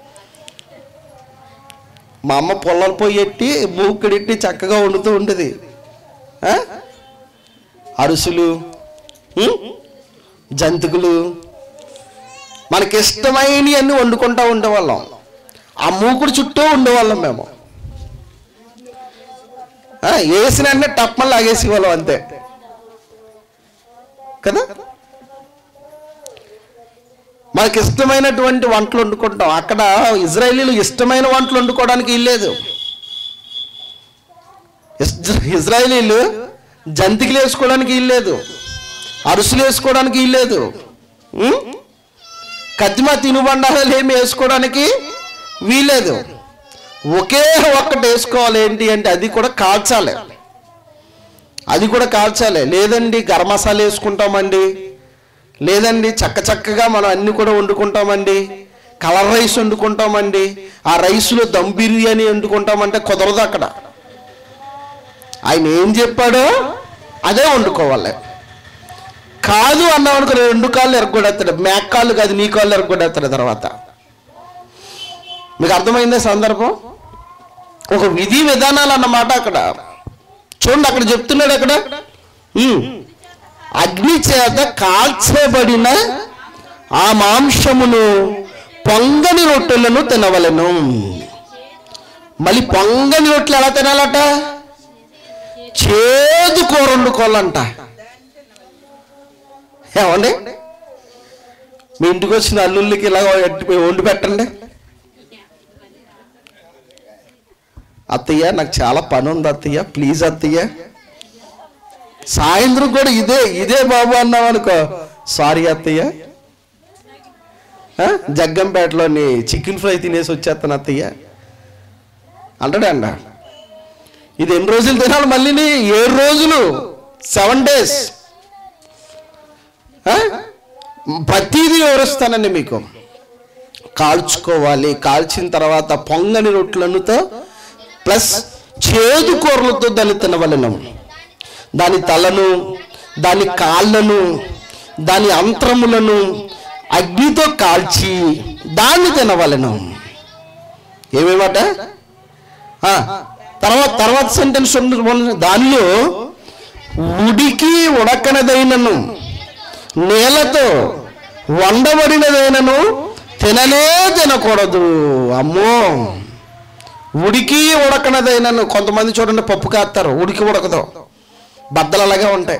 మా అమ్మ పొలాలు పోయి ఎట్టి మూకుడెట్టి చక్కగా వండుతూ ఉండేది ఆ? అరుసులు ఉం? జంతుకులు మనకి ఇష్టమైనవి అన్ని వండుకుంటూ ఉండేవాళ్ళం ఆ మూకుడు చుట్టూ ఉండేవాళ్ళం మేము ఆ, వేసిన వెంటనే టప్పని లాగేసి వాళ్ళం అంతే కదా మనకి ఇష్టమైనటువంటి వంటలు వండుకుంటాం అక్కడ ఇజ్రాయేలీలు ఇష్టమైన వంటలు వండుకోవడానికి ఇల్లేదు ఇజ్రాయేలీలు జంతికలు వేసుకోవడానికి ఇల్లేదు అరుసులు వేసుకోవడానికి ఇల్లేదు ఉం? కద్దిమ తినుబండారాలు ఏమి వేసుకోవడానికి వీలేదు ఒకే ఒక్కటి వేసుకోవాలి ఏంటి అంటే అది కూడా కాల్చాలి అది కూడా కాల్చాలి లేదండి గరం మసాలా వేసుకుంటామండి లేదండి చక్క చక్కగా మనం అన్ని కూడా వండుకుంటామండి కలర్ రైస్ వండుకుంటామండి ఆ రైస్లో దమ్ బిర్యానీ వండుకుంటామంటే కుదరదు అక్కడ ఆయన ఏం చెప్పాడో అదే వండుకోవాలి కాదు అన్నాం అనుకో రెండు కాళ్ళు ఎరగొడేస్తాడు మేక కాళ్ళు కాదు నీ కాళ్ళు ఎరగొడేస్తాడు తర్వాత మీకు అర్థమైందే సందర్భం ఒక విధి విధానాలు అన్నమాట అక్కడ చూడండి అక్కడ చెప్తున్నాడు అక్కడ ఉమ్. అగ్ని చేత కాల్చబడిన ఆ మాంసమును పొంగని రొట్టెలను తినవలను మళ్ళీ పొంగని రొట్టెలు ఎలా తినాలట చేదు కూర వండుకోవాలంట ఏమండి మీ ఇంటికి వచ్చిన అల్లుళ్ళకి ఇలా ఎట్టి- వండి పెట్టండి అత్తయ్య నాకు చాలా పని ఉంది అత్తయ్య ప్లీజ్ అత్తయ్య సాయంత్రం కూడా ఇదే ఇదే బాబు అన్నాం అనుకో సారీ అత్తయ్య ఆ? జగ్గంపేటలోని చికెన్ ఫ్రై తినేసి వచ్చేస్తాను అత్తయ్య అంటాడే అండ ఇది ఎన్ని రోజులు తినాలి మళ్ళీని ఏడు రోజులు సెవెన్ డేస్ ప్రతిదీ వివరిస్తానండి మీకు కాల్చుకోవాలి కాల్చిన తర్వాత పొంగని రొట్టెలనుతో ప్లస్ చేదు కూరలతో దాన్ని తినవలను దాని తలను దాని కాళ్ళను దాని అంతరములను అగ్నితో కాల్చి దాన్ని తినవలను ఏమేమాట ఆ, తర్వాత తర్వాత సెంటెన్స్ ఉంది దానిలో ఉడికి ఉడకనదైనను నేలతో వండబడినదైనను తినలే తినకూడదు అమ్మో ఉడికి ఉడకనదైనను కొంతమంది చూడండి పప్పు కాస్తారు ఉడికి ఉడకదు బద్దలు అలాగే ఉంటాయి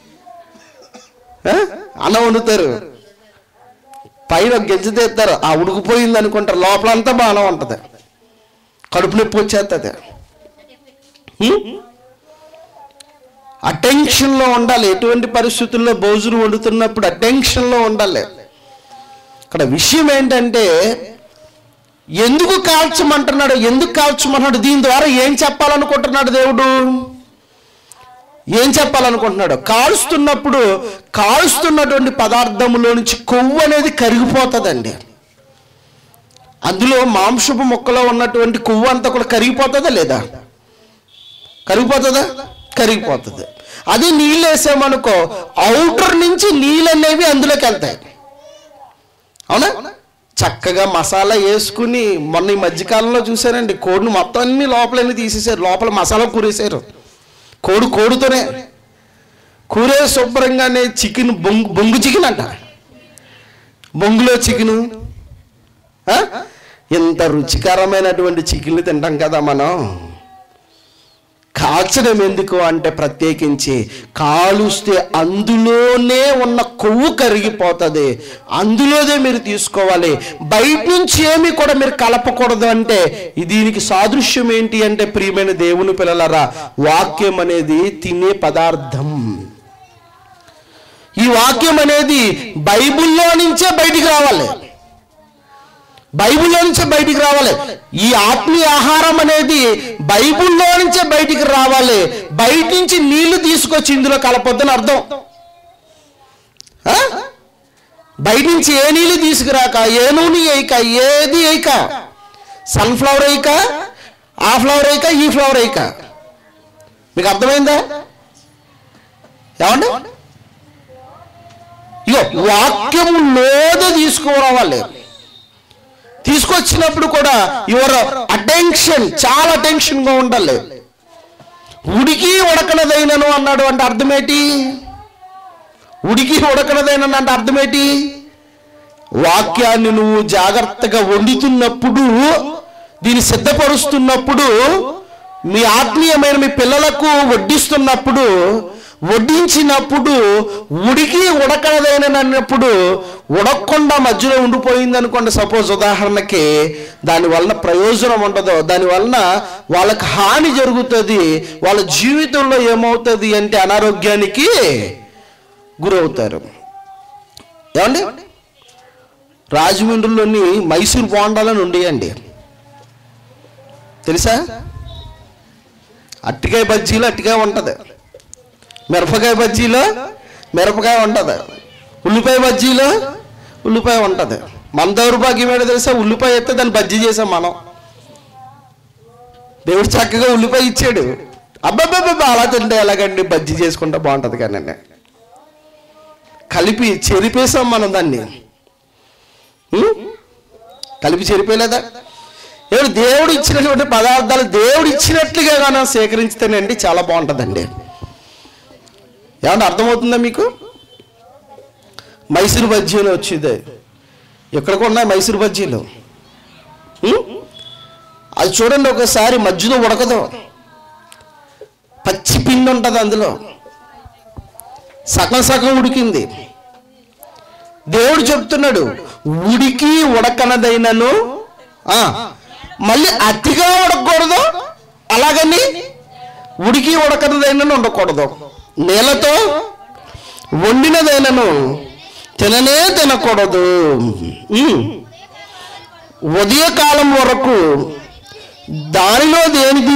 ఆ? అన్నం వండుతారు పైన గెజ్జి తీస్తారు ఆ ఉడికిపోయింది అనుకుంటారు లోపలంతా బాగానే ఉంటుంది కడుపు నొప్పి వచ్చేస్తుంది అటెన్షన్లో ఉండాలి ఎటువంటి పరిస్థితుల్లో భోజనం వండుతున్నప్పుడు అటెన్షన్లో ఉండాలి ఇక్కడ విషయం ఏంటంటే ఎందుకు కాల్చమంటున్నాడు ఎందుకు కాల్చమన్నాడు దీని ద్వారా ఏం చెప్పాలనుకుంటున్నాడు దేవుడు ఏం చెప్పాలనుకుంటున్నాడు కాల్స్తున్నప్పుడు కాల్స్తున్నటువంటి పదార్థములో నుంచి కొవ్వు అనేది కరిగిపోతుందండి అందులో మాంసపు మొక్కలో ఉన్నటువంటి కొవ్వు అంతా కూడా కరిగిపోతుందా లేదా కరిగిపోతుందా కరిగిపోతుంది అది నీళ్ళు వేసామనుకో అవుటర్ నుంచి నీళ్ళు అనేవి అందులోకి వెళ్తాయి అవునా చక్కగా మసాలా వేసుకుని మొన్న ఈ మధ్యకాలంలో చూసారండి కోడిని మొత్తం అన్ని లోపలన్నీ తీసేశారు లోపల మసాలా కూరేశారు కోడి కోడితోనే కూరే శుభ్రంగానే చికెన్ బొంగు బొంగు చికెన్ అంట బొంగులో చికెను ఆ? ఇంత రుచికరమైనటువంటి చికెన్లు తింటాం కదా మనం కాల్ కాల్చడం ఎందుకు అంటే ప్రత్యేకించి కాలుస్తే అందులోనే ఉన్న కొవ్వు కరిగిపోతుంది అందులోదే మీరు తీసుకోవాలి బయట నుంచి ఏమి కూడా మీరు కలపకూడదు అంటే ఈ దీనికి సాదృశ్యం ఏంటి అంటే ప్రియమైన దేవుని పిల్లలరా వాక్యం అనేది తినే పదార్థం ఈ వాక్యం అనేది బైబిల్లో నుంచే బయటికి రావాలి బైబిల్లో నుంచే బయటికి రావాలి ఈ ఆత్మీయ ఆహారం అనేది బైబిల్లో నుంచే బయటికి రావాలి బయట నుంచి నీళ్లు తీసుకొచ్చి ఇందులో కలపొద్దని అర్థం ఆ? బయట నుంచి ఏ నీళ్ళు తీసుకురాక ఏ నూనె వేయక ఏది వేయక సన్ఫ్లవర్ వేయక ఆ ఫ్లవర్ వేయక ఈ ఫ్లవర్ వేయక మీకు అర్థమైందా ఏమండి ఇగో వాక్యము లోద తీసుకురావాలి తీసుకొచ్చినప్పుడు కూడా యువర్ అటెన్షన్ చాలా అటెన్షన్ గా ఉండాలి ఉడికి ఉడకనదైనను అన్నాడు అంటే అర్థమేటి ఉడికి ఉడకనదైనను అంటే అర్థమేటి వాక్యాన్ని నువ్వు జాగ్రత్తగా వండుతున్నప్పుడు దీన్ని సిద్ధపరుస్తున్నప్పుడు మీ ఆత్మీయమైన మీ పిల్లలకు వడ్డిస్తున్నప్పుడు వడ్డించినప్పుడు ఉడికి ఉడకనదైన అన్నప్పుడు ఉడకకుండా మధ్యలో ఉండిపోయింది అనుకోండి సపోజ్ ఉదాహరణకి దాని వలన ప్రయోజనం ఉండదు దాని వలన వాళ్ళకి హాని జరుగుతుంది వాళ్ళ జీవితంలో ఏమవుతుంది అంటే అనారోగ్యానికి గురవుతారు ఏమండి రాజమండ్రిలోని మైసూర్ బోండాలని ఉండేయండి తెలుసా అట్టికాయ బజ్జీలో అట్టికాయ ఉంటుంది మిరపకాయ బజ్జీలో మిరపకాయ ఉంటుంది ఉల్లిపాయ బజ్జీలో ఉల్లిపాయ ఉంటుంది మన దౌర్భాగ్యం ఏంటో తెలుసా ఉల్లిపాయ ఎత్తే దాన్ని బజ్జీ చేసాం మనం దేవుడు చక్కగా ఉల్లిపాయ ఇచ్చాడు అబ్బాబ్బాబ్బా అలా తింటే ఎలాగండి బజ్జీ చేసుకుంటే బాగుంటుంది కానీ కలిపి చెరిపేసాం మనం దాన్ని ఉం? కలిపి చెరిపోయలేదా ఏడు దేవుడు ఇచ్చినటువంటి పదార్థాలు దేవుడు ఇచ్చినట్లుగా మనం సేకరించితేనండి చాలా బాగుంటుందండి ఏమన్నా అర్థమవుతుందా మీకు మైసూరు బజ్జీలు వచ్చింది ఎక్కడికి ఉన్నాయి మైసూరు బజ్జీలు ఉం? అది చూడండి ఒకసారి మధ్యలో ఉడకదు పచ్చి పిండి ఉంటుంది అందులో సగం సగం ఉడికింది దేవుడు చెప్తున్నాడు ఉడికి ఉడకనదైనను ఆ, మళ్ళీ అతిగా ఉడకకూడదు అలాగని ఉడికి ఉడకనదైనను ఉండకూడదు నీళ్ళతో వండినదైనను తిననే తినకూడదు ఉమ్. ఉదయకాలం వరకు దానిలో దేనిది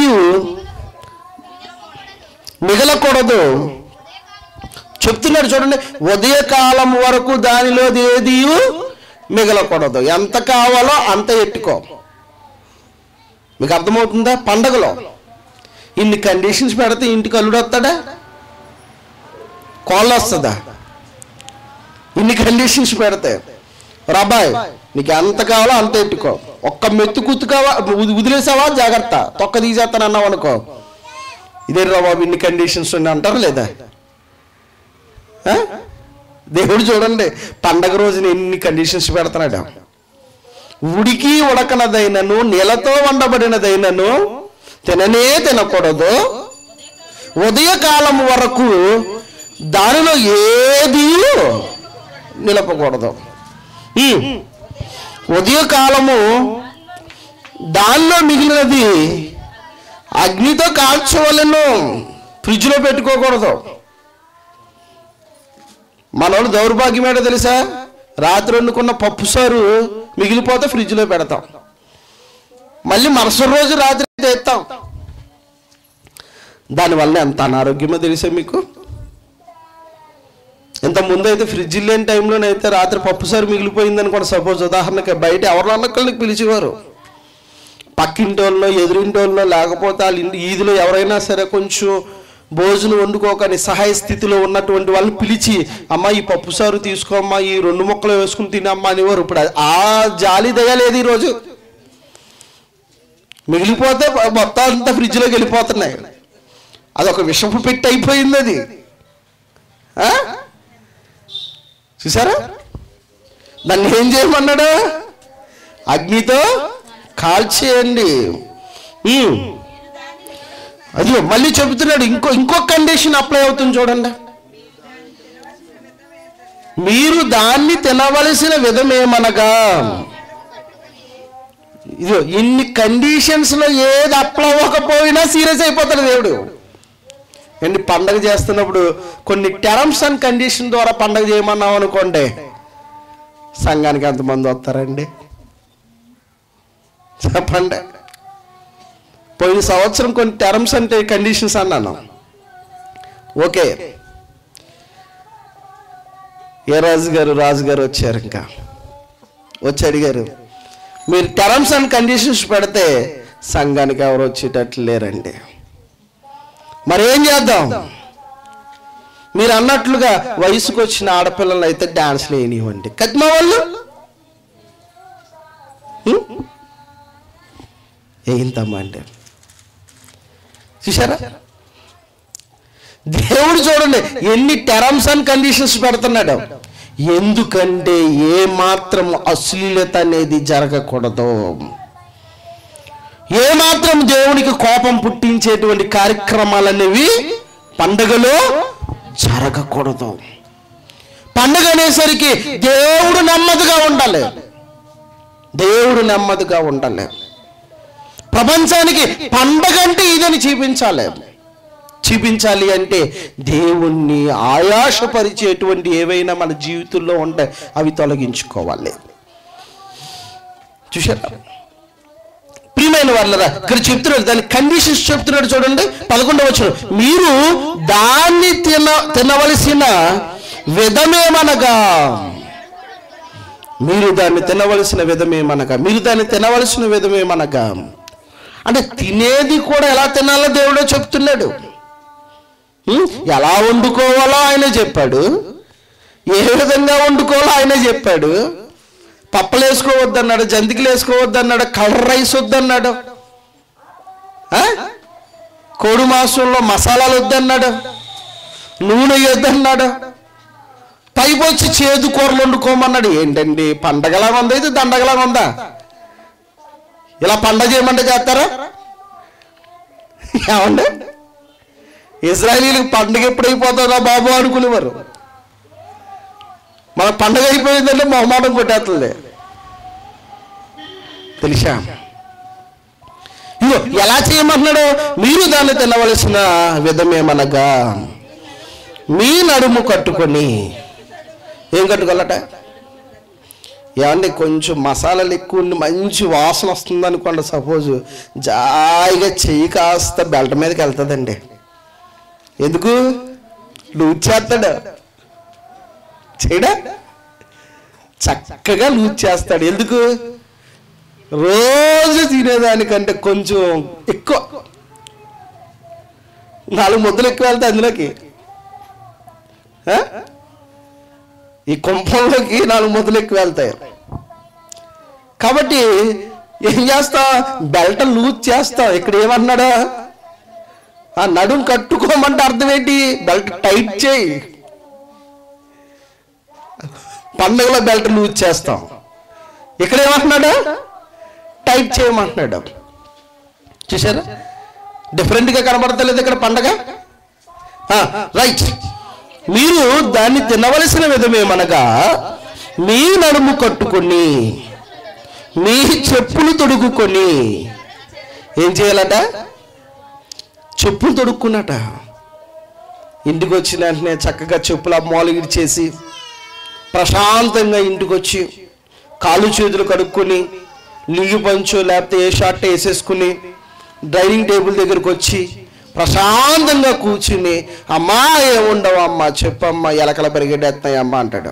మిగలకూడదు చెప్తున్నాడు చూడండి ఉదయకాలం వరకు దానిలో ఏది మిగలకూడదు ఎంత కావాలో అంత ఎట్టుకో మీకు అర్థమవుతుందా పండగలో ఇన్ని కండిషన్స్ పెడితే ఇంటికి అల్లుడు వస్తాడా కోళ్ళు వస్తుందా ఇన్ని కండిషన్స్ పెడితే రాబాయ్ నీకు ఎంత కావాలో అంత ఎట్టుకో ఒక్క మెత్తు కుత్తుకావా వదిలేసావా జాగ్రత్త తొక్క తీసేస్తాను అన్నావు అనుకో ఇదే రా బాబు ఇన్ని కండిషన్స్ ఉన్నాయి అంటారు లేదా ఆ? దేవుడు చూడండి పండగ రోజున ఎన్ని కండిషన్స్ పెడుతున్నాడు ఉడికి ఉడకనదైనను నీళ్ళతో వండబడినదైనను తిననే తినకూడదు ఉదయకాలం వరకు దానిలో ఏది నిలపకూడదు ఈ ఉదయకాలము దానిలో మిగిలినది అగ్నితో కాల్చవలను ఫ్రిడ్జ్లో పెట్టుకోకూడదు మనోళ్ళు దౌర్భాగ్యం ఏంటో తెలుసా రాత్రి వండుకున్న పప్పు సారు మిగిలిపోతే ఫ్రిడ్జ్లో పెడతాం మళ్ళీ మరుసటి రోజు రాత్రి తెస్తాం దానివల్ల ఎంత అనారోగ్యమో తెలుసా మీకు ఇంత ముందు అయితే ఫ్రిడ్జ్ లేని టైంలోనైతే రాత్రి పప్పు సారు మిగిలిపోయింది అనుకోండి సపోజ్ ఉదాహరణకి బయట ఎవరినొక్కళ్ళకి పిలిచేవారు పక్కింటి వాళ్ళనో ఎదురింటి వాళ్ళనో లేకపోతే వాళ్ళ ఇంటి ఈదిలో ఎవరైనా సరే కొంచెం భోజనం వండుకోక నిస్సహాయ స్థితిలో ఉన్నటువంటి వాళ్ళని పిలిచి అమ్మ ఈ పప్పు సారు తీసుకోమ్మా ఈ రెండు ముక్కలు వేసుకుని తినమ్మా అనేవారు ఇప్పుడు అది- ఆ జాలి దయలేదు ఈరోజు మిగిలిపోతే మొత్తం అంతా ఫ్రిడ్జ్లోకి వెళ్ళిపోతున్నాయి అదొక విషపు పెట్టి అయిపోయింది అది ఆ? చూసారా దాన్ని ఏం చేయమన్నాడు అగ్నితో కాల్చేయండి ఉమ్. అదిగో మళ్ళీ చెబుతున్నాడు ఇంకో ఇంకో కండిషన్ అప్లై అవుతుంది చూడండి మీరు దాన్ని తినవలసిన విధమేమనగా ఇదిగో ఇన్ని కండిషన్స్ లో ఏది అప్లై అవ్వకపోయినా సీరియస్ అయిపోతాడు దేవుడు అండి పండగ చేస్తున్నప్పుడు కొన్ని టర్మ్స్ అండ్ కండిషన్ ద్వారా పండగ చేయమన్నాం అనుకోండి సంఘానికి ఎంతమంది వస్తారండి చెప్పండి పోయిన సంవత్సరం కొన్ని టర్మ్స్ అంటే కండిషన్స్ అన్నాను ఓకే ఏ రాజు గారు రాజు గారు వచ్చారు ఇంకా వచ్చి అడిగారు మీరు టర్మ్స్ అండ్ కండిషన్స్ పెడితే సంఘానికి ఎవరు వచ్చేటట్లు లేరండి మరి ఏం చేద్దాం మీరు అన్నట్లుగా వయసుకు వచ్చిన ఆడపిల్లలు అయితే డాన్స్ లేనివ్వండి కద్మా వాళ్ళు హ్మ్? ఏంతమ్మా అంటే చూసారా దేవుడు చూడండి ఎన్ని టర్మ్స్ అండ్ కండిషన్స్ పెడుతున్నాడు ఎందుకంటే ఏ మాత్రం అశ్లీలత అనేది జరగకూడదు ఏ మాత్రం దేవునికి కోపం పుట్టించేటువంటి కార్యక్రమాలు అనేవి పండగలో జరగకూడదు పండగ అనేసరికి దేవుడు నెమ్మదిగా ఉండాలి దేవుడు నెమ్మదిగా ఉండాలి ప్రపంచానికి పండగ అంటే ఇదని చూపించాలి చూపించాలి అంటే దేవుణ్ణి ఆయాసపరిచేటువంటి ఏవైనా మన జీవితంలో ఉంటే అవి తొలగించుకోవాలి చూసారా ప్రియమైన వాళ్ళరా ఇక్కడ చెప్తున్నాడు దాని కండిషన్స్ చెప్తున్నాడు చూడండి పదకొండవ వచ్చిన మీరు దాన్ని తిన తినవలసిన విధమేమనగా మీరు దాన్ని తినవలసిన విధమేమనగా మీరు దాన్ని తినవలసిన విధమేమనగా అంటే తినేది కూడా ఎలా తినాలో దేవుడే చెప్తున్నాడు ఉం? ఎలా వండుకోవాలో ఆయన చెప్పాడు ఏ విధంగా వండుకోవాలో ఆయనే చెప్పాడు పప్పలు వేసుకోవద్దన్నాడు జంతికలు వేసుకోవద్దన్నాడు కలర్ రైస్ వద్దన్నాడు ఆ? కోడి మాంసంలో మసాలాలు వద్దన్నాడు నూనె వద్దన్నాడు పైకి వచ్చి చేదు కూరలు వండుకోమన్నాడు ఏంటండి పండగలా ఉందా ఇది దండగలా ఉందా ఇలా పండగ చేయమంటే చేస్తారా ఏమండి ఇజ్రాయలీలకు పండగ ఎప్పుడు అయిపోతుందా బాబు అనుకునేవారు మన పండగ అయిపోయిందంటే మొహమాటం కొట్టేస్తుంది తెలుసా ఇదిగో ఎలా చేయమంటున్నాడు మీరు దాన్ని తినవలసిన విధమేమనగా మీ నడుము కట్టుకొని ఏం కట్టుకోవాలట ఏమండి కొంచెం మసాలాలు ఎక్కువ ఉండి మంచి వాసన వస్తుంది అనుకోండి సపోజ్ జాయిగా చెయ్యి కాస్త బెల్ట్ మీదకి వెళ్తుందండి ఎందుకు లూజ్ చేస్తాడు చేయడా చక్కగా లూజ్ చేస్తాడు ఎందుకు రోజు తినేదానికంటే కొంచెం ఎక్కువ నాలుగు ముద్దలు ఎక్కువ వెళ్తాయి అందులోకి ఆ? ఈ కుంభంలోకి నాలుగు ముద్దలు ఎక్కువ వెళ్తాయి కాబట్టి ఏం చేస్తాం బెల్ట్ లూజ్ చేస్తాం ఇక్కడ ఏమన్నాడా ఆ నడుం కట్టుకోమంటే అర్థం ఏంటి బెల్ట్ టైట్ చేయి పండుగలో బెల్ట్ లూజ్ చేస్తాం ఇక్కడ ఏమంటున్నాడు టైట్ చేయమంటున్నాడు చూసారా డిఫరెంట్గా కనబడతలేదు ఇక్కడ పండగ రైట్ మీరు దాన్ని తినవలసిన విధమేమనగా మీ నడుము కట్టుకొని మీ చెప్పులు తొడుగుకొని ఏం చేయాలట చెప్పులు తొడుక్కున్నట ఇంటికి వచ్చిన వెంటనే చక్కగా చెప్పులు అమ్మోలు చేసి ప్రశాంతంగా ఇంటికి వచ్చి కాలు చేతులు కడుక్కొని లింగి పంచు లేకపోతే ఏ షార్ట్ వేసేసుకుని డైనింగ్ టేబుల్ దగ్గరికి వచ్చి ప్రశాంతంగా కూర్చుని అమ్మా ఏముండవు అమ్మా చెప్పమ్మా ఎలకల పరిగెడేస్తున్నాయి అమ్మా అంటాడు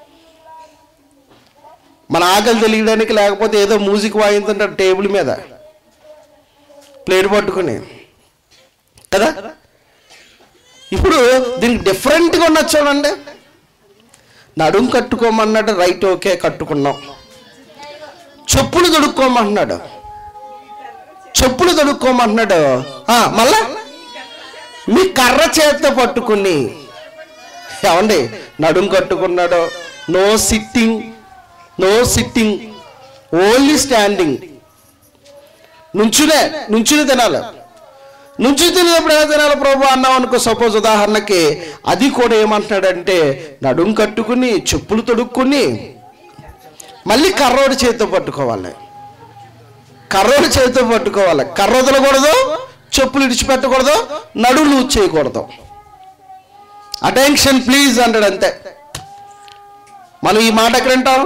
మన ఆకలి తెలియడానికి లేకపోతే ఏదో మ్యూజిక్ వాయింతుంటాడు టేబుల్ మీద ప్లేట్ పట్టుకుని కదా ఇప్పుడు దీనికి డిఫరెంట్గా ఉన్నది చూడండి నడుం కట్టుకోమన్నాడు రైట్ ఓకే కట్టుకున్నాం చెప్పులు తొడుక్కోమంటున్నాడు చెప్పులు తొడుక్కోమంటున్నాడు ఆ, మళ్ళా మీ కర్ర చేత్తో పట్టుకుని ఏమండి నడుం కట్టుకున్నాడు no sitting no sitting only standing నుంచునే నుంచుని తినాలి నుంచి తినేప్పుడు ఎలా తినాలి ప్రభు అన్నాం అనుకో సపోజ్ ఉదాహరణకి అది కూడా ఏమంటున్నాడంటే నడుం కట్టుకుని చెప్పులు తొడుక్కుని మళ్ళీ కర్రోడి చేతితో పట్టుకోవాలి కర్రోడి చేతితో పట్టుకోవాలి కర్ర వదలకూడదు చెప్పులు ఇడిచిపెట్టకూడదు నడుము లూజ్ చేయకూడదు అటెన్షన్ ప్లీజ్ అంటాడు అంతే మనం ఈ మాట ఎక్కడ వింటాం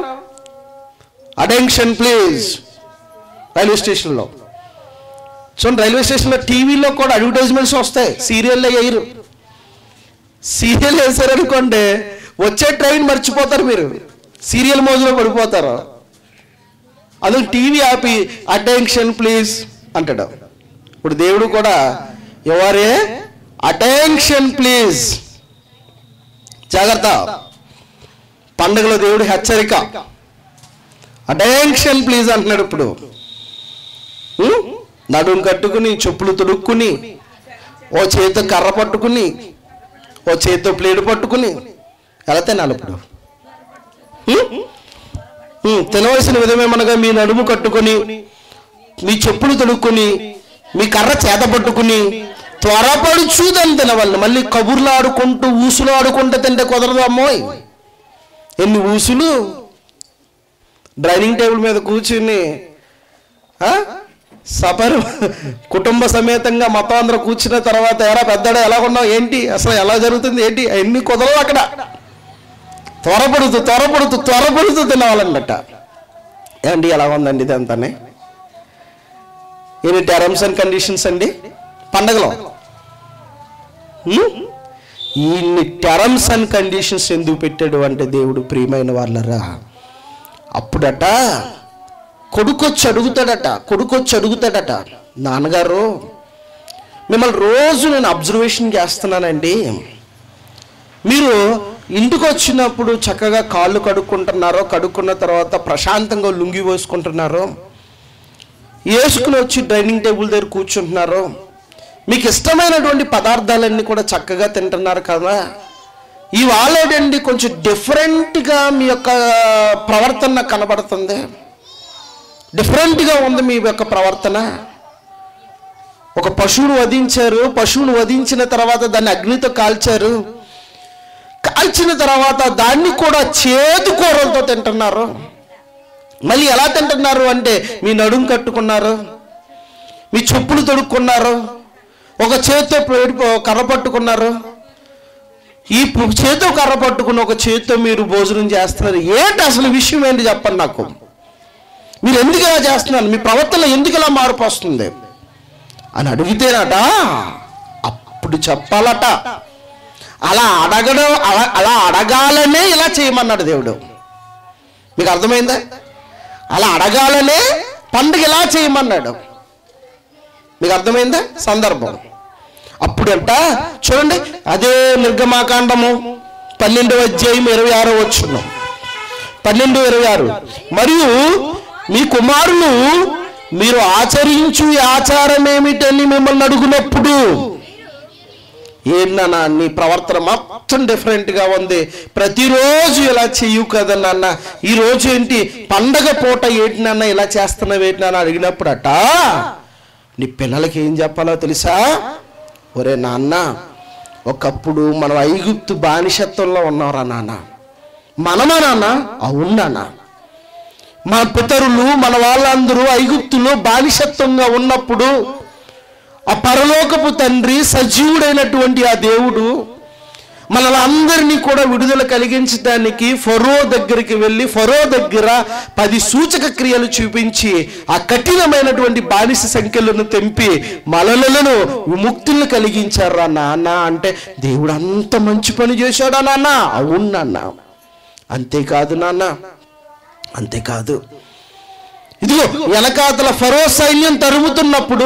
అటెన్షన్ ప్లీజ్ రైల్వే స్టేషన్లో చూడండి రైల్వే స్టేషన్లో టీవీలో కూడా అడ్వర్టైజ్మెంట్స్ వస్తాయి సీరియల్లో వేయరు సీరియల్ వేసారనుకోండి వచ్చే ట్రైన్ మర్చిపోతారు మీరు సీరియల్ మోజులో పడిపోతారు అందుకు టీవీ ఆపి అటెన్షన్ ప్లీజ్ అంటాడు ఇప్పుడు దేవుడు కూడా ఎవరే అటెన్షన్ ప్లీజ్ జాగ్రత్త పండుగలో దేవుడి హెచ్చరిక అటెన్షన్ ప్లీజ్ అంటున్నాడు ఇప్పుడు ఉం? నడుం కట్టుకుని చెప్పులు తొడుక్కుని ఓ చేతితో కర్ర పట్టుకుని ఓ చేతితో ప్లేట్ పట్టుకుని ఎలా తినాలి ఇప్పుడు ఉం? ఉం, తినవలసిన విధమేమనగా మీ నడుము కట్టుకొని మీ చెప్పులు తొడుక్కుని మీ కర్ర చేత పట్టుకుని త్వరపడుచు దాన్ని తినవాలి మళ్ళీ కబుర్లు ఆడుకుంటూ ఊసులు ఆడుకుంటూ తింటే కుదరదు అమ్మోయ్ ఎన్ని ఊసులు డైనింగ్ టేబుల్ మీద కూర్చుని ఆ? సపరు కుటుంబ సమేతంగా మొత్తం అందరూ కూర్చున్న తర్వాత ఎరా పెద్దడా ఎలా ఉన్నావు ఏంటి అసలు ఎలా జరుగుతుంది ఏంటి ఎన్ని కుదరవు అక్కడ త్వరపడుతూ త్వరపడుతూ త్వరపడుతూ తినాలన్నట్ట ఏమండి ఎలా ఉందండి ఇదంతానే ఎన్ని టర్మ్స్ అండ్ కండిషన్స్ అండి పండగలో హ్మ్? ఇన్ని టర్మ్స్ అండ్ కండిషన్స్ ఎందుకు పెట్టాడు అంటే దేవుడు ప్రియమైన వాళ్ళరా అప్పుడట కొడుకొచ్చి అడుగుతాడట కొడుకొచ్చి అడుగుతాడట నాన్నగారు మిమ్మల్ని రోజు నేను అబ్జర్వేషన్ చేస్తున్నానండి మీరు ఇంటికి వచ్చినప్పుడు చక్కగా కాళ్ళు కడుక్కుంటున్నారో కడుక్కున్న తర్వాత ప్రశాంతంగా లుంగి వేసుకుంటున్నారో వేసుకుని వచ్చి డైనింగ్ టేబుల్ దగ్గర కూర్చుంటున్నారు మీకు ఇష్టమైనటువంటి పదార్థాలన్నీ కూడా చక్కగా తింటున్నారు కదా ఇవాళ ఏంటండి కొంచెం డిఫరెంట్గా మీ యొక్క ప్రవర్తన నాకు కనబడుతుంది డిఫరెంట్గా ఉంది మీ యొక్క ప్రవర్తన ఒక పశువును వధించారు పశువును వధించిన తర్వాత దాన్ని అగ్నితో కాల్చారు కాల్చిన తర్వాత దాన్ని కూడా చేదు కూరలతో తింటున్నారు మళ్ళీ ఎలా తింటున్నారు అంటే మీ నడుం కట్టుకున్నారు మీ చెప్పులు తొడుక్కున్నారు ఒక చేత్తో ప్లేట్ ప- కర్ర పట్టుకున్నారు ఈ పు- చేత్తో కర్ర పట్టుకుని ఒక చేత్తో మీరు భోజనం చేస్తున్నారు ఏంటి అసలు విషయం ఏంటి చెప్పండి నాకు మీరు ఎందుకు ఇలా చేస్తున్నారు మీ ప్రవర్తనలో ఎందుకు ఇలా మార్పు వస్తుంది అని అడిగితేనట అప్పుడు చెప్పాలట అలా అడగడం అలా అలా అడగాలనే ఇలా చేయమన్నాడు దేవుడు మీకు అర్థమైందా అలా అడగాలనే పండుగ ఇలా చేయమన్నాడు మీకు అర్థమైందా సందర్భం అప్పుడంట చూడండి అదే నిర్గమాకాండము పన్నెండు అధ్యాయం ఇరవై ఆరో వచ్చున్నాం పన్నెండు ఇరవై ఆరు మరియు మీ కుమారులు మీరు ఆచరించు ఈ ఆచారం ఏమిటని మిమ్మల్ని అడుగునప్పుడు ఏంటన్నా నీ ప్రవర్తన మొత్తం డిఫరెంట్గా ఉంది ప్రతిరోజు ఇలా చెయ్యు కదా నాన్న ఈ రోజు ఏంటి పండగ పూట ఏంటి నాన్న ఇలా చేస్తున్నావు ఏంటి నాన్న అడిగినప్పుడట నీ పిల్లలకి ఏం చెప్పాలో తెలుసా ఒరే నాన్న ఒకప్పుడు మనం ఐగుప్తు బానిసత్వంలో ఉన్నారా నాన్న మనమా నాన్న అవును నాన్న మన పితరులు మన వాళ్ళందరూ ఐగుప్తులో బానిసత్వంగా ఉన్నప్పుడు ఆ పరలోకపు తండ్రి సజీవుడైనటువంటి ఆ దేవుడు మనల్ అందరినీ కూడా విడుదల కలిగించడానికి ఫరో దగ్గరికి వెళ్ళి ఫరో దగ్గర పది సూచక క్రియలు చూపించి ఆ కఠినమైనటువంటి బానిస సంఖ్యలను తెంపి మలలను విముక్తులను కలిగించారా నాన్న అంటే దేవుడు అంత మంచి పని చేశాడా నాన్న అవును నాన్న అంతేకాదు నాన్న అంతేకాదు ఇదిగో వెనకాతల ఫరో సైన్యం తరుముతున్నప్పుడు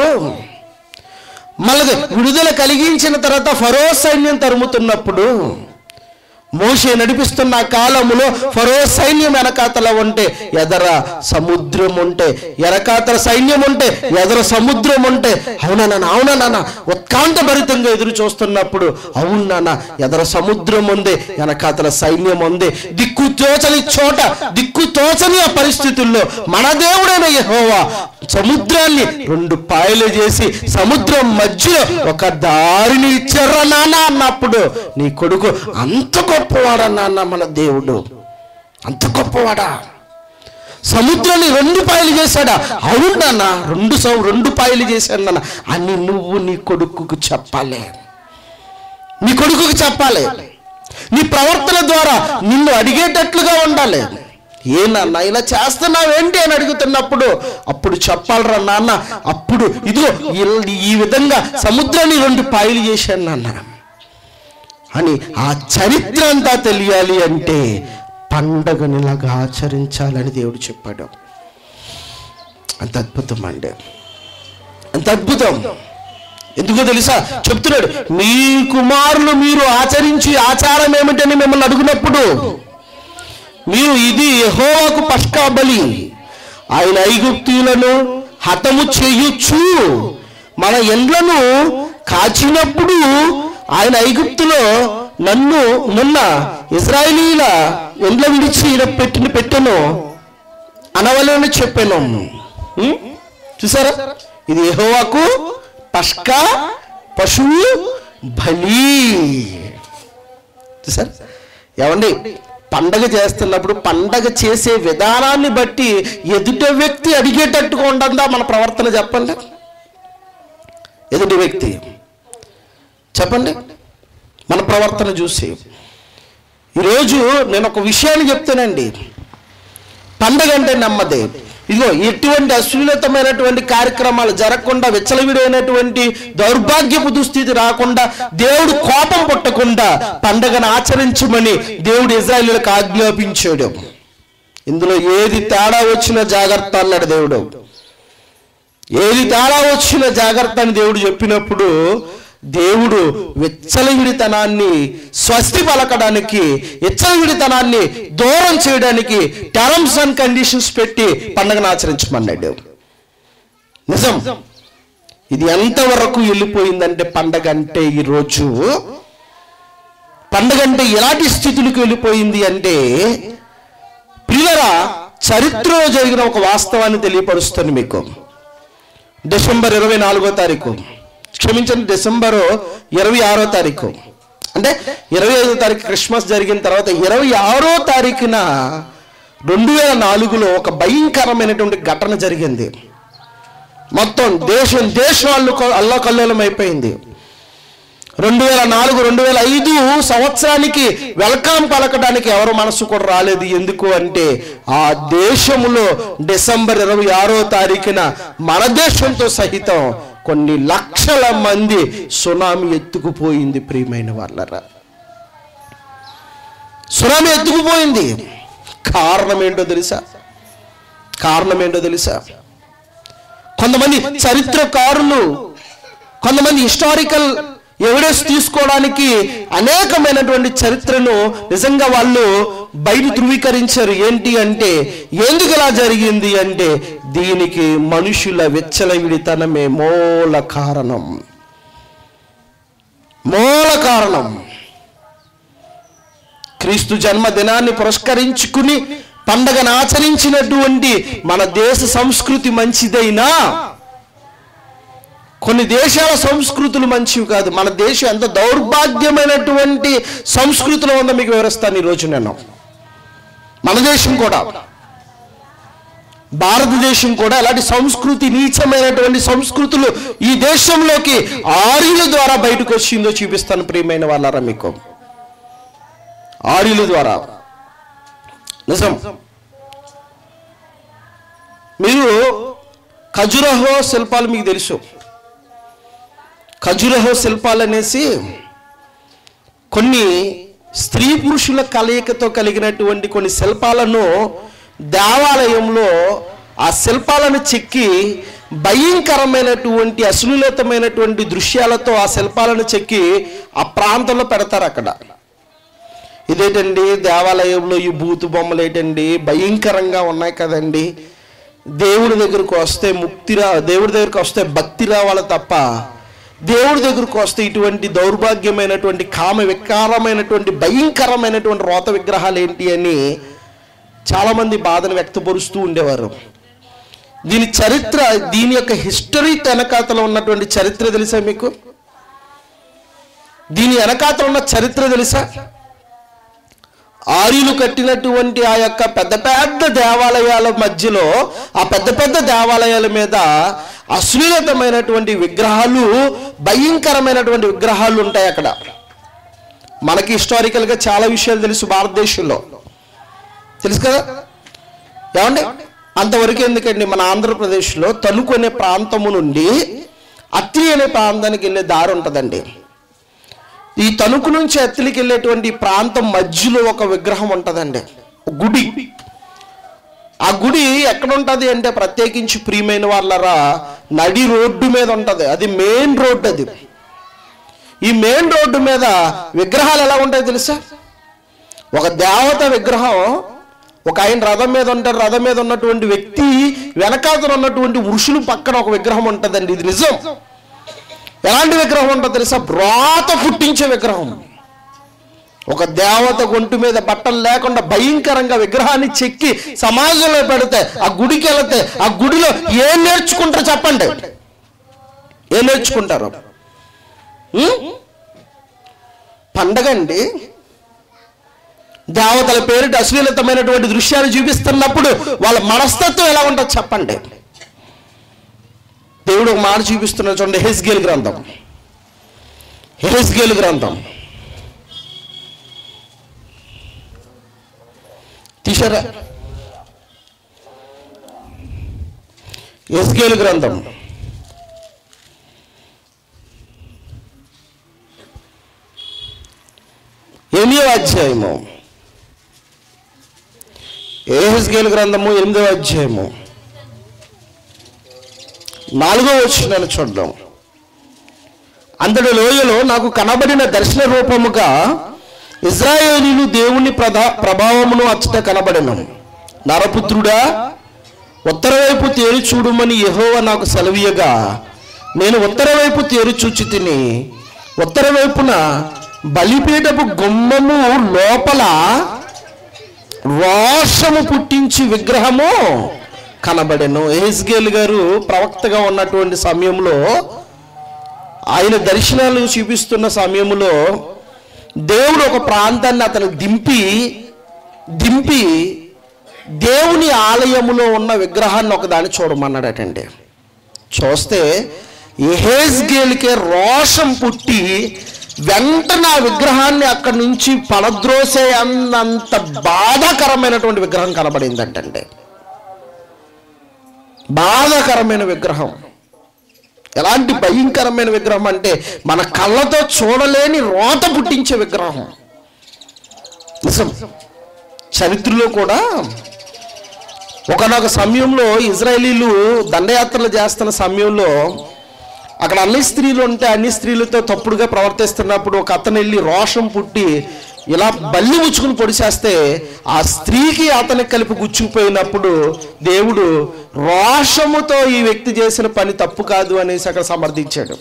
మళ్ళీ విడుదల కలిగించిన తర్వాత ఫరో సైన్యం తరుముతున్నప్పుడు మోషే నడిపిస్తున్న ఆ కాలములో ఫరో సైన్యం వెనకాతల ఉంటే ఎదర సముద్రం ఉంటే వెనకాతల సైన్యం ఉంటే ఎదర సముద్రం ఉంటే అవునా నాన్న అవునా నాన్న ఉత్కాంఠభరితంగా ఎదురు చూస్తున్నప్పుడు అవును నాన్న ఎదర సముద్రం ఉంది వెనకాతల సైన్యం ఉంది దిక్కు తోచని చోట దిక్కు తోచని ఆ పరిస్థితుల్లో మన దేవుడైన యెహోవా సముద్రాన్ని రెండు పాయలు చేసి సముద్రం మధ్యలో ఒక దారిని ఇచ్చారా నాన్న అన్నప్పుడు నీ కొడుకు అంత గొప్పవాడా నాన్న మన దేవుడు అంత గొప్పవాడా సముద్రాన్ని రెండు పాయలు చేశాడా అవును నాన్న రెండు సం రెండు పాయలు చేశాడు నాన్న అని నువ్వు నీ కొడుకుకు చెప్పాలి నీ కొడుకుకి చెప్పాలి నీ ప్రవర్తన ద్వారా నిన్ను అడిగేటట్లుగా ఉండాలి ఏ నాన్న ఇలా చేస్తున్నావేంటి అని అడుగుతున్నప్పుడు అప్పుడు చెప్పాలరా నాన్న అప్పుడు ఇదిగో ఇల్- ఈ విధంగా సముద్రాన్ని రెండు పాయలు చేశాను నాన్న అని ఆ చరిత్ర అంతా తెలియాలి అంటే పండగని ఇలాగా ఆచరించాలని దేవుడు చెప్పాడు అంత అద్భుతం అండి అంత అద్భుతం ఎందుకో తెలుసా చెప్తున్నాడు మీ కుమారులు మీరు ఆచరించి ఆచారం ఏమిటని మిమ్మల్ని అడిగినప్పుడు మీరు ఇది యెహోవాకు పష్కా బలి ఆయన ఐగుప్తీయులను హతము చేయొచ్చు మన ఎండ్లను కాచినప్పుడు ఆయన ఐగుప్తులో నన్ను మొన్న ఇజ్రాయేలీల ఎండ్ల విడిచి ఈయన పెట్టిన పెట్టెను అనవలని చెప్పాను ఉం? చూసారా ఇది యెహోవాకు పష్కా పశువు బలి చూసారా ఏమండి పండగ చేస్తున్నప్పుడు పండగ చేసే విధానాన్ని బట్టి ఎదుటి వ్యక్తి అడిగేటట్టుగా ఉండందా మన ప్రవర్తన చెప్పండి ఎదుటి వ్యక్తి చెప్పండి మన ప్రవర్తన చూసి ఈరోజు నేను ఒక విషయాన్ని చెప్తానండి పండగ అంటే నెమ్మది ఇదిగో ఎటువంటి అశ్లీలతమైనటువంటి కార్యక్రమాలు జరగకుండా విచ్చలవిడైనటువంటి దౌర్భాగ్యపు దుస్థితి రాకుండా దేవుడు కోపం పుట్టకుండా పండగను ఆచరించమని దేవుడు ఇజ్రాయేలులకు ఆజ్ఞాపించాడు ఇందులో ఏది తేడా వచ్చినా జాగ్రత్త అన్నాడు దేవుడు ఏది తేడా వచ్చిన జాగ్రత్త అని దేవుడు చెప్పినప్పుడు దేవుడు విచ్చలవిడితనాన్ని స్వస్తి పలకడానికి విచ్చలవిడితనాన్ని దూరం చేయడానికి టర్మ్స్ అండ్ కండిషన్స్ పెట్టి పండుగను ఆచరించమన్నాడు నిజం ఇది ఎంతవరకు వెళ్ళిపోయిందంటే పండగ అంటే ఈరోజు పండగ అంటే ఎలాంటి స్థితులకు వెళ్ళిపోయింది అంటే ప్రియులరా చరిత్రలో జరిగిన ఒక వాస్తవాన్ని తెలియపరుస్తుంది మీకు డిసెంబర్ ఇరవై నాలుగో తారీఖు క్షమించండి డిసెంబర్ ఇరవై ఆరో తారీఖు అంటే ఇరవై ఐదో తారీఖు క్రిస్మస్ జరిగిన తర్వాత ఇరవై ఆరో తారీఖున రెండు వేల నాలుగులో ఒక భయంకరమైనటువంటి ఘటన జరిగింది మొత్తం దేశం దేశాలు అల్లకల్లోలం అయిపోయింది రెండు వేల నాలుగు రెండు వేల ఐదు సంవత్సరానికి వెల్కమ్ పలకడానికి ఎవరు మనసు కూడా రాలేదు ఎందుకు అంటే ఆ దేశములో డిసెంబర్ ఇరవై ఆరో తారీఖున మన దేశంతో సహితం కొన్ని లక్షల మంది సునామీ ఎత్తుకుపోయింది ప్రియమైన వాళ్ళరా సునామీ ఎత్తుకుపోయింది కారణం ఏంటో తెలుసా కారణం ఏంటో తెలుసా కొంతమంది చరిత్రకారులు కొంతమంది హిస్టారికల్ ఎవిడెన్స్ తీసుకోవడానికి అనేకమైనటువంటి చరిత్రను నిజంగా వాళ్ళు బయట ధృవీకరించారు ఏంటి అంటే ఎందుకు ఇలా జరిగింది అంటే దీనికి మనుషుల విచ్చలవిడితనమే మూల కారణం మూల కారణం క్రీస్తు జన్మదినాన్ని పురస్కరించుకుని పండగను ఆచరించినటువంటి మన దేశ సంస్కృతి మంచిదైనా కొన్ని దేశాల సంస్కృతులు మంచివి కాదు మన దేశం ఎంత దౌర్భాగ్యమైనటువంటి సంస్కృతిలో ఉందో మీకు వివరిస్తాను ఈరోజు నేను మన దేశం కూడా భారతదేశం కూడా ఎలాంటి సంస్కృతి నీచమైనటువంటి సంస్కృతులు ఈ దేశంలోకి ఆర్యుల ద్వారా బయటకు వచ్చిందో చూపిస్తాను ప్రియమైన వాళ్ళారా మీకు ఆర్యుల ద్వారా నిజం మీరు ఖజురహో శిల్పాలు మీకు తెలుసు ఖజురహో శిల్పాలు అనేసి కొన్ని స్త్రీ పురుషుల కలయికతో కలిగినటువంటి కొన్ని శిల్పాలను దేవాలయంలో ఆ శిల్పాలను చెక్కి భయంకరమైనటువంటి అశ్లీలతమైనటువంటి దృశ్యాలతో ఆ శిల్పాలను చెక్కి ఆ ప్రాంతంలో పెడతారు అక్కడ ఇదేంటండి దేవాలయంలో ఈ బూతు బొమ్మలు ఏంటండి భయంకరంగా ఉన్నాయి కదండి దేవుడి దగ్గరకు వస్తే ముక్తి రా దేవుడి దగ్గరకు వస్తే భక్తి రావాలి తప్ప దేవుడి దగ్గరకు వస్తే ఇటువంటి దౌర్భాగ్యమైనటువంటి కామ వికారమైనటువంటి భయంకరమైనటువంటి రోత విగ్రహాలు ఏంటి అని చాలామంది బాధను వ్యక్తపరుస్తూ ఉండేవారు దీని చరిత్ర దీని యొక్క హిస్టరీ వెనకాతలో ఉన్నటువంటి చరిత్ర తెలుసా మీకు దీని వెనకాతలో ఉన్న చరిత్ర తెలుసా ఆర్యులు కట్టినటువంటి ఆ యొక్క పెద్ద పెద్ద దేవాలయాల మధ్యలో ఆ పెద్ద పెద్ద దేవాలయాల మీద అశ్లీలతమైనటువంటి విగ్రహాలు భయంకరమైనటువంటి విగ్రహాలు ఉంటాయి అక్కడ మనకి హిస్టారికల్గా చాలా విషయాలు తెలుసు భారతదేశంలో తెలుసు కదా ఏమండి అంతవరకు ఎందుకండి మన ఆంధ్రప్రదేశ్లో తణుకు అనే ప్రాంతము నుండి అత్రి అనే ప్రాంతానికి వెళ్ళే దారి ఉంటుందండి ఈ తణుకు నుంచి అత్తిలికి వెళ్ళేటువంటి ప్రాంతం మధ్యలో ఒక విగ్రహం ఉంటుందండి ఒక గుడి ఆ గుడి ఎక్కడ ఉంటుంది అంటే ప్రత్యేకించి ప్రియమైన వాళ్ళరా నడి రోడ్డు మీద ఉంటుంది అది మెయిన్ రోడ్డు అది ఈ మెయిన్ రోడ్డు మీద విగ్రహాలు ఎలా ఉంటాయి తెలుసా ఒక దేవత విగ్రహం ఒక ఆయన రథం మీద ఉంటారు రథం మీద ఉన్నటువంటి వ్యక్తి వెనకాతల ఉన్నటువంటి ఋషులు పక్కన ఒక విగ్రహం ఉంటుందండి ఇది నిజం ఎలాంటి విగ్రహం ఉంటుందో తెలుసా బ్రాత పుట్టించే విగ్రహం ఒక దేవత గొంతు మీద బట్టలు లేకుండా భయంకరంగా విగ్రహాన్ని చెక్కి సమాజంలో పెడితే ఆ గుడికి వెళితే ఆ గుడిలో ఏం నేర్చుకుంటారు చెప్పండి ఏం నేర్చుకుంటారు ఉం? పండగ అండి దేవతల పేరిట అశ్లీలతమైనటువంటి దృశ్యాలు చూపిస్తున్నప్పుడు వాళ్ళ మనస్తత్వం ఎలా ఉంటుందో చెప్పండి దేవుడు ఒక మాట చూపిస్తున్నాడు చూడండి హెస్గేల్ గ్రంథం హెస్గేల్ గ్రంథం తీసారా హెస్గేల్ గ్రంథం ఎనిమిదవ అధ్యాయము ఏహెస్గేల్ గ్రంథము ఎనిమిదవ అధ్యాయము నాలుగో వచ్చినాను చూద్దాం అంతటి లోయలో నాకు కనబడిన దర్శన రూపముగా ఇజ్రాయేలీలు దేవుని ప్రధా ప్రభావమును అచ్చట కనబడిన నరపుత్రుడా ఉత్తర వైపు తేరు చూడమని యెహోవా నాకు సెలవీయగా నేను ఉత్తర వైపు తేరు చూచి తిని ఉత్తర వైపున బలిపీఠపు గుమ్మము లోపల రోషము పుట్టించి విగ్రహము కనబడెను ఎహెస్గేల్ గారు ప్రవక్తగా ఉన్నటువంటి సమయంలో ఆయన దర్శనాలు చూపిస్తున్న సమయంలో దేవుడు ఒక ప్రాంతాన్ని అతను దింపి దింపి దేవుని ఆలయములో ఉన్న విగ్రహాన్ని ఒకదాన్ని చూడమన్నాడటండి చూస్తే ఎహేజ్గేల్కే రోషం పుట్టి వెంటనే ఆ విగ్రహాన్ని అక్కడి నుంచి పడద్రోసే అన్నంత బాధాకరమైనటువంటి విగ్రహం కనబడిందంటండి బాధాకరమైన విగ్రహం ఎలాంటి భయంకరమైన విగ్రహం అంటే మన కళ్ళతో చూడలేని రోత పుట్టించే విగ్రహం నిజం చరిత్రలో కూడా ఒకనొక సమయంలో ఇజ్రాయేలీలు దండయాత్రలు చేస్తున్న సమయంలో అక్కడ అన్ని స్త్రీలు ఉంటే అన్ని స్త్రీలతో తప్పుడుగా ప్రవర్తిస్తున్నప్పుడు ఒక అతను వెళ్ళి రోషం పుట్టి ఇలా బల్లి ముచ్చుకుని పొడిచేస్తే ఆ స్త్రీకి అతనికి కలిపి గుచ్చుకుపోయినప్పుడు దేవుడు రోషముతో ఈ వ్యక్తి చేసిన పని తప్పు కాదు అనేసి అక్కడ సమర్థించాడు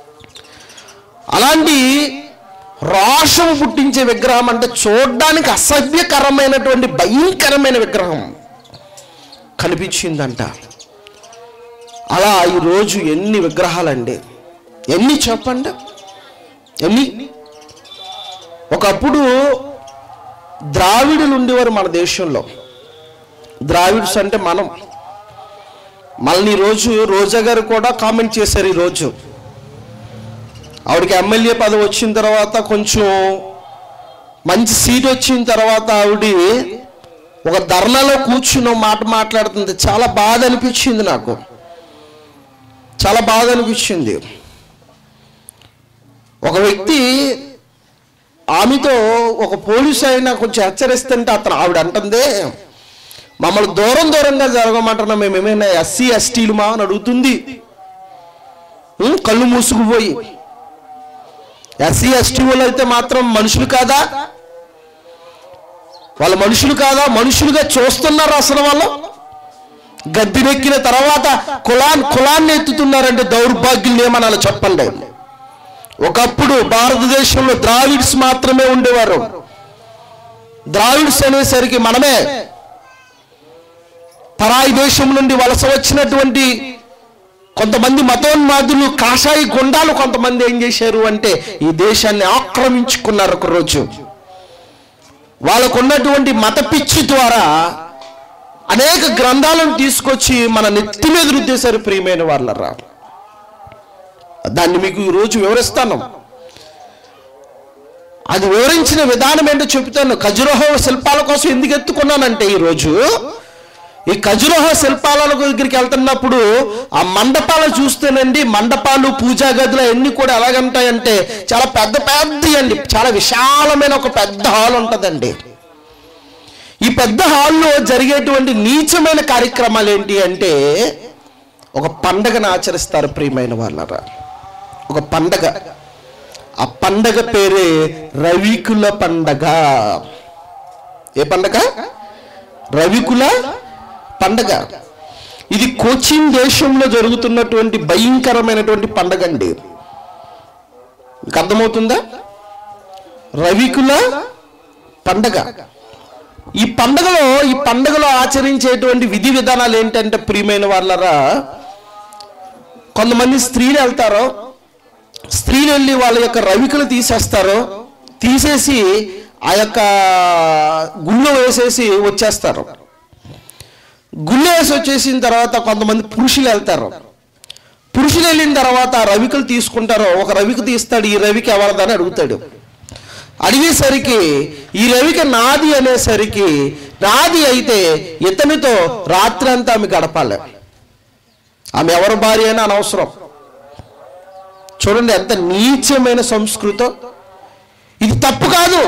అలాంటి రోషము పుట్టించే విగ్రహం అంటే చూడడానికి అసభ్యకరమైనటువంటి భయంకరమైన విగ్రహం కనిపించిందంట అలా ఈరోజు ఎన్ని విగ్రహాలండి ఎన్ని చెప్పండి ఎన్ని ఒకప్పుడు ద్రావిడులు ఉండేవారు మన దేశంలో ద్రావిడ్స్ అంటే మనం మళ్ళీ ఈరోజు రోజా గారు కూడా కామెంట్ చేశారు ఈరోజు ఆవిడకి ఎమ్మెల్యే పదవి వచ్చిన తర్వాత కొంచెం మంచి సీట్ వచ్చిన తర్వాత ఆవిడ ఒక ధర్నాలో కూర్చుని ఒక మాట మాట్లాడుతుంది చాలా బాధ అనిపించింది నాకు చాలా బాధ అనిపించింది ఒక వ్యక్తి ఆమెతో ఒక పోలీసు అయినా కొంచెం హెచ్చరిస్తుంటే అతను ఆవిడ అంటుంది మమ్మల్ని దూరం దూరంగా జరగమంటున్నాం మేము ఏమైనా ఎస్సీ ఎస్టీలు మా అని అడుగుతుంది ఉం? కళ్ళు మూసుకుపోయి ఎస్సీ ఎస్టీ వాళ్ళు అయితే మాత్రం మనుషులు కాదా వాళ్ళ మనుషులు కాదా మనుషులుగా చూస్తున్నారు అసలు వాళ్ళు గద్దెనెక్కిన తర్వాత కులాన్ కులాన్ని ఎత్తుతున్నారంటే దౌర్భాగ్యులు ఏమనాలో చెప్పండి ఒకప్పుడు భారతదేశంలో ద్రావిడ్స్ మాత్రమే ఉండేవారు ద్రావిడ్స్ అనేసరికి మనమే పరాయి దేశం నుండి వలస వచ్చినటువంటి కొంతమంది మతోన్మాదులు కాషాయి గుండాలు కొంతమంది ఏం చేశారు అంటే ఈ దేశాన్ని ఆక్రమించుకున్నారు ఒక రోజు వాళ్ళకున్నటువంటి మత పిచ్చి ద్వారా అనేక గ్రంథాలను తీసుకొచ్చి మన నెత్తి మీద రుద్దేశారు ప్రియమైన వాళ్ళరా దాన్ని మీకు ఈరోజు వివరిస్తాను అది వివరించిన విధానం ఏంటో చెప్తాను ఖజురహో శిల్పాల కోసం ఎందుకు ఎత్తుకున్నానంటే ఈరోజు ఈ ఖజురహో శిల్పాల దగ్గరికి వెళ్తున్నప్పుడు ఆ మండపాలు చూస్తేనండి మండపాలు పూజా గదులు అన్నీ కూడా ఎలాగంటాయంటే చాలా పెద్ద పెద్ద అండి చాలా విశాలమైన ఒక పెద్ద హాల్ ఉంటుందండి ఈ పెద్ద హాల్లో జరిగేటువంటి నీచమైన కార్యక్రమాలు ఏంటి అంటే ఒక పండగను ఆచరిస్తారు ప్రియమైన వాళ్ళరా ఒక పండగ ఆ పండగ పేరే రవికుల పండగ ఏ పండగ రవికుల పండగ ఇది కోచిన్ దేశంలో జరుగుతున్నటువంటి భయంకరమైనటువంటి పండగ అండి మీకు అర్థమవుతుందా రవికుల పండగ ఈ పండగలో ఈ పండగలో ఆచరించేటువంటి విధి విధానాలు ఏంటంటే ప్రియమైన వాళ్ళరా కొంతమంది స్త్రీలు వెళ్తారో స్త్రీలు వెళ్ళి వాళ్ళ యొక్క రవికలు తీసేస్తారు తీసేసి ఆ యొక్క గుళ్ళో వేసేసి వచ్చేస్తారు గుళ్ళో వేసి వచ్చేసిన తర్వాత కొంతమంది పురుషులు వెళ్తారు పురుషులు వెళ్ళిన తర్వాత ఆ రవికలు తీసుకుంటారు ఒక రవిక తీస్తాడు ఈ రవికి ఎవరిదని అడుగుతాడు అడిగేసరికి ఈ రవిక నాది అనేసరికి నాది అయితే ఇతనితో రాత్రి అంతా ఆమె గడపాలి ఆమె ఎవరి భార్య అయినా అనవసరం చూడండి ఎంత నీచమైన సంస్కృతం ఇది తప్పు కాదు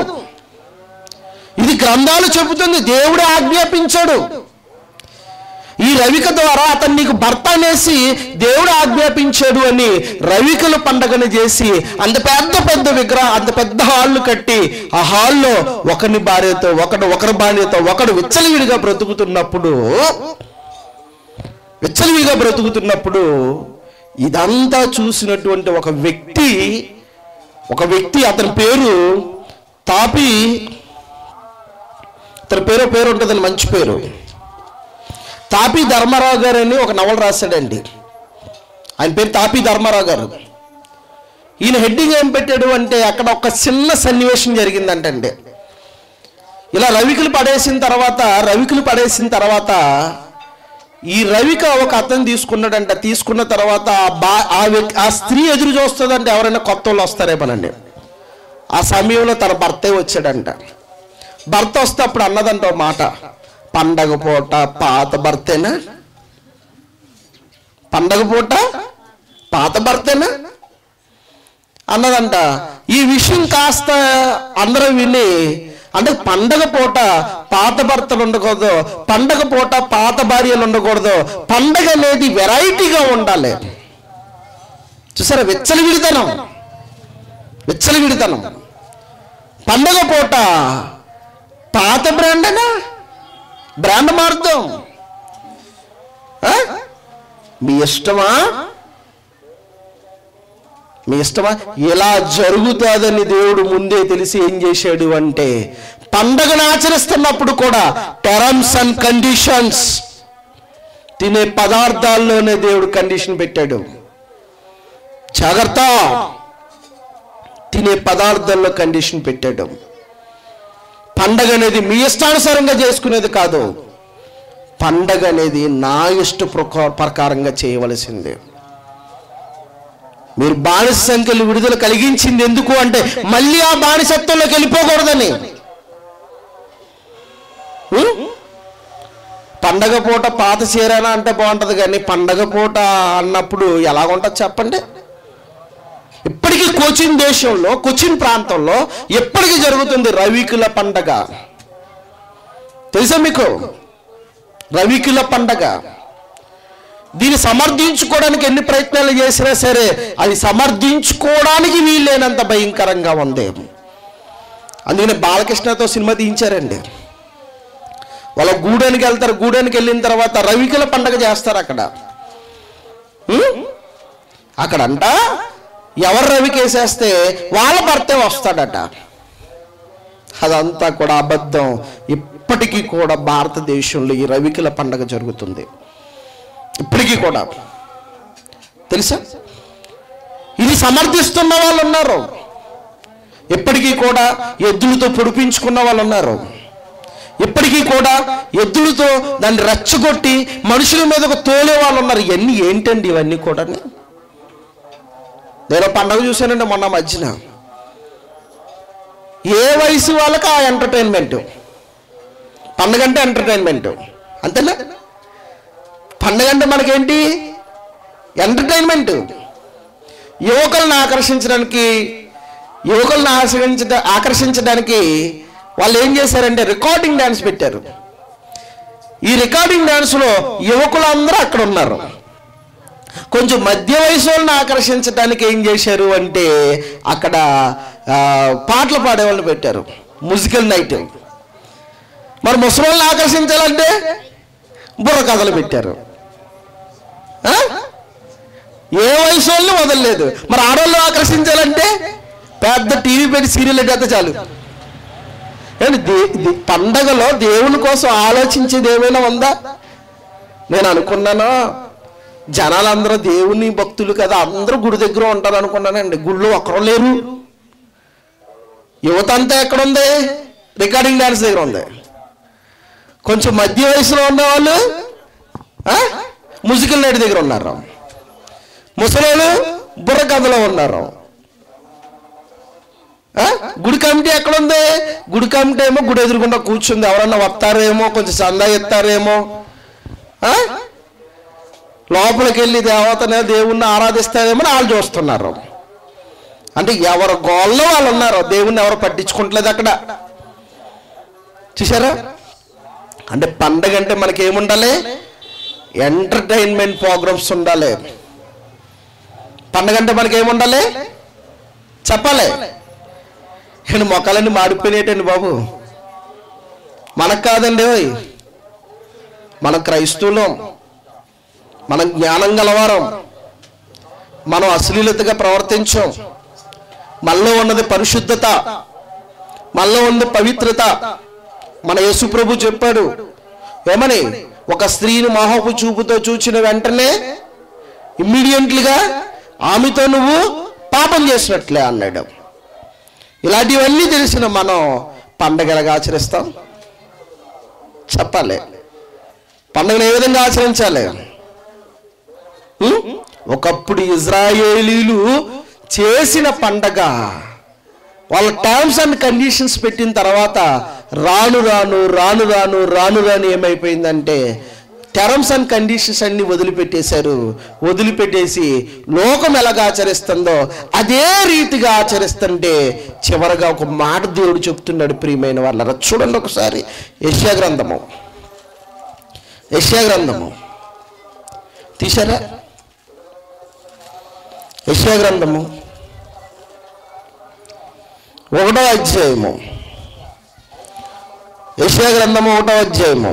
ఇది గ్రంథాలు చెబుతుంది దేవుడు ఆజ్ఞాపించాడు ఈ రవిక ద్వారా అతను నీకు భర్త అనేసి దేవుడు ఆజ్ఞాపించాడు అని రవికల పండగను చేసి అంత పెద్ద పెద్ద విగ్రహం అంత పెద్ద హాళ్ళు కట్టి ఆ హాల్లో ఒకని భార్యతో ఒకడు ఒకరి భార్యతో ఒకడు విచ్చలవిడిగా బ్రతుకుతున్నప్పుడు విచ్చలవిడిగా బ్రతుకుతున్నప్పుడు ఇదంతా చూసినటువంటి ఒక వ్యక్తి ఒక వ్యక్తి అతని పేరు తాపి అతని పేరు పేరు ఉంటుందని మంచి పేరు తాపి ధర్మారావు గారు అని ఒక నవల రాశాడండి ఆయన పేరు తాపి ధర్మారావు గారు ఈయన హెడ్డింగ్ ఏం పెట్టాడు అంటే అక్కడ ఒక చిన్న సన్నివేశం జరిగిందంటండి ఇలా రవికులు పడేసిన తర్వాత రవికులు పడేసిన తర్వాత ఈ రవిక ఒక అతను తీసుకున్నాడంట తీసుకున్న తర్వాత ఆ బా ఆ వ్యక్- ఆ స్త్రీ ఎదురు చూస్తుందంటే ఎవరైనా కొత్త వాళ్ళు వస్తారేమోనండి ఆ సమయంలో తన భర్తే వచ్చాడంట భర్త వస్తే అప్పుడు అన్నదంట ఓ మాట పండగ పూట పాత భర్తేనా పండగ పూట పాత భర్తేనా అన్నదంట ఈ విషయం కాస్త అందరూ విని అంటే పండగ పూట పాత భర్తలు ఉండకూడదు పండగ పూట పాత భార్యలు ఉండకూడదు పండగ అనేది వెరైటీగా ఉండాలి చూసారా విచ్చలి విడితనం విచ్చలి విడితనం పండగ పూట పాత బ్రాండేనా బ్రాండ్ మారుద్దాం ఆ? మీ ఇష్టమా మీ ఇష్టమా ఎలా జరుగుతుందని దేవుడు ముందే తెలిసి ఏం చేశాడు అంటే పండగను ఆచరిస్తున్నప్పుడు కూడా టర్మ్స్ అండ్ కండిషన్స్ తినే పదార్థాల్లోనే దేవుడు కండిషన్ పెట్టాడు జాగ్రత్త తినే పదార్థాల్లో కండిషన్ పెట్టాడు పండగ అనేది మీ ఇష్టానుసారంగా చేసుకునేది కాదు పండగ అనేది నా ఇష్ట ప్రకా- ప్రకారంగా చేయవలసిందే మీరు బానిస సంఖ్యలు విడుదల కలిగించింది ఎందుకు అంటే మళ్ళీ ఆ బానిసత్వంలోకి వెళ్ళిపోకూడదని ఉం? పండగ పూట పాత చీరనా అంటే బాగుంటది కానీ పండగ పూట అన్నప్పుడు ఎలా ఉంటుంది చెప్పండి ఇప్పటికీ కోచిన్ దేశంలో కొచిన్ ప్రాంతంలో ఎప్పటికీ జరుగుతుంది రవికుల పండగ తెలుసా మీకు రవికుల పండగ దీన్ని సమర్థించుకోవడానికి ఎన్ని ప్రయత్నాలు చేసినా సరే అది సమర్థించుకోవడానికి వీల్లేనంత భయంకరంగా ఉంది అందుకని బాలకృష్ణతో సినిమా తీయించారండి వాళ్ళ గూడానికి వెళ్తారు గూడానికి వెళ్ళిన తర్వాత రవికుల పండగ చేస్తారు అక్కడ ఉం? అక్కడంట ఎవరు రవికేసేస్తే వాళ్ళ భర్తే వస్తాడట అదంతా కూడా అబద్ధం ఇప్పటికీ కూడా భారతదేశంలో ఈ రవికిల పండగ జరుగుతుంది ఇప్పటికీ కూడా తెలుసా ఇది సమర్థిస్తున్న వాళ్ళు ఉన్నారు ఇప్పటికీ కూడా ఎద్దులతో పొడిపించుకున్న వాళ్ళు ఉన్నారు ఇప్పటికీ కూడా ఎద్దులతో దాన్ని రెచ్చగొట్టి మనుషుల మీదకు తోలే వాళ్ళు ఉన్నారు ఇవన్నీ ఏంటండి ఇవన్నీ కూడా నేను పండగ చూశానండి మొన్న మధ్యన ఏ వయసు వాళ్ళకి ఆ ఎంటర్టైన్మెంట్ పండగ అంటే ఎంటర్టైన్మెంట్ అంతేనా పండగ అంటే మనకేంటి ఎంటర్టైన్మెంట్ యువకులను ఆకర్షించడానికి యువకులను ఆకర్షించ ఆకర్షించడానికి వాళ్ళు ఏం చేశారంటే రికార్డింగ్ డ్యాన్స్ పెట్టారు ఈ రికార్డింగ్ డ్యాన్స్లో యువకులందరూ అక్కడ ఉన్నారు కొంచెం మధ్య వయసు వాళ్ళని ఆకర్షించడానికి ఏం చేశారు అంటే అక్కడ ఆ, పాటలు పాడేవాళ్ళు పెట్టారు మ్యూజికల్ నైట్ మరి ముసలి ఆకర్షించాలంటే బుర్ర కథలు పెట్టారు ఆ? ఏ వయసు వాళ్ళని వదలలేదు మరి ఆడవాళ్ళు ఆకర్షించాలంటే పెద్ద టీవీ పెట్టి సీరియల్ అయితే చాలు ఏంటి దే- దే- పండగలో దేవుని కోసం ఆలోచించేది ఏమైనా ఉందా నేను అనుకున్నాను జనాలందరూ దేవుని భక్తులు కదా అందరూ గుడి దగ్గర ఉంటారు అనుకున్నానండి గుళ్ళు ఒక్కరు లేరు యువత అంతా ఎక్కడ ఉంది రికార్డింగ్ డాన్స్ దగ్గర ఉంది కొంచెం మధ్య వయసులో ఉన్నవాళ్ళు ఆ? మ్యూజికల్ నైట్ దగ్గర ఉన్నారు ముసలోళ్ళు బుర్ర కథలో ఉన్నారు ఆ? గుడి కమిటీ ఎక్కడ ఉంది గుడి కమిటీ ఏమో గుడి ఎదురుకుండా కూర్చుంది ఎవరన్నా వస్తారేమో కొంచెం చందా ఇస్తారేమో ఆ? లోపలికి వెళ్ళి దేవతనే దేవుణ్ణి ఆరాధిస్తారేమో అని వాళ్ళు చూస్తున్నారు అంటే ఎవరు గోల్లో వాళ్ళు ఉన్నారు దేవుణ్ణి ఎవరు పట్టించుకుంటలేదు అక్కడ చూసారా అంటే పండగ అంటే మనకి ఏముండాలి ఎంటర్టైన్మెంట్ ప్రోగ్రామ్స్ ఉండాలి పండగ అంటే మనకి ఏముండాలి చెప్పాలి నేను మొక్కలన్నీ మాడిపోయినట్టండి బాబు మనకు కాదండి ఓయ్ మన క్రైస్తవులం మనం జ్ఞానం గలవారం మనం అశ్లీలతగా ప్రవర్తించాం మనలో ఉన్నది పరిశుద్ధత మనలో ఉన్నది పవిత్రత మన యేసు ప్రభు చెప్పాడు ఏమని ఒక స్త్రీని మోహపు చూపుతో చూచిన వెంటనే ఇమ్మీడియట్లీగా ఆమెతో నువ్వు పాపం చేసినట్లే అన్నాడు ఇలాంటివన్నీ తెలిసిన మనం పండగలుగా ఆచరిస్తాం చెప్పాలి పండుగను ఏ విధంగా ఆచరించాలి ఉం? ఒకప్పుడు ఇజ్రాయేలీలు చేసిన పండగ వాళ్ళ టర్మ్స్ అండ్ కండిషన్స్ పెట్టిన తర్వాత రాను రాను రాను రాను రాను రాను ఏమైపోయిందంటే టర్మ్స్ అండ్ కండిషన్స్ అన్ని వదిలిపెట్టేశారు వదిలిపెట్టేసి లోకం ఎలాగ ఆచరిస్తుందో అదే రీతిగా ఆచరిస్తుంటే చివరగా ఒక మాట దేవుడు చెప్తున్నాడు ప్రియమైన వాళ్ళ చూడండి ఒకసారి యశ్యా గ్రంథము యశ్యా గ్రంథము తీశారా యశ్యా గ్రంథము ఒకటో అధ్యాయము యశ్యా గ్రంథము ఒకటో అధ్యాయము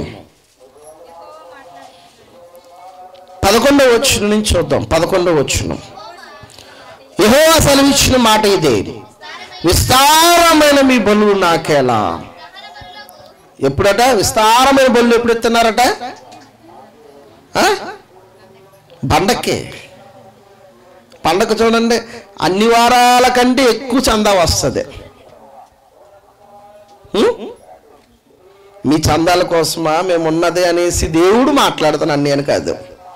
పదకొండవ వచ్చిన నుంచి చూద్దాం పదకొండవ వచ్చిన యహో సెలవిచ్చిన మాట ఇదే విస్తారమైన మీ బలు నాకేలా ఎప్పుడట విస్తారమైన బలు ఎప్పుడు ఎత్తున్నారట ఆ? బండకే పండగ చూడండి అన్ని వారాల కంటే ఎక్కువ చందా వస్తుంది ఉం? మీ చందాల కోసమా మేము ఉన్నది అనేసి దేవుడు మాట్లాడుతున్నాను నేను కాదు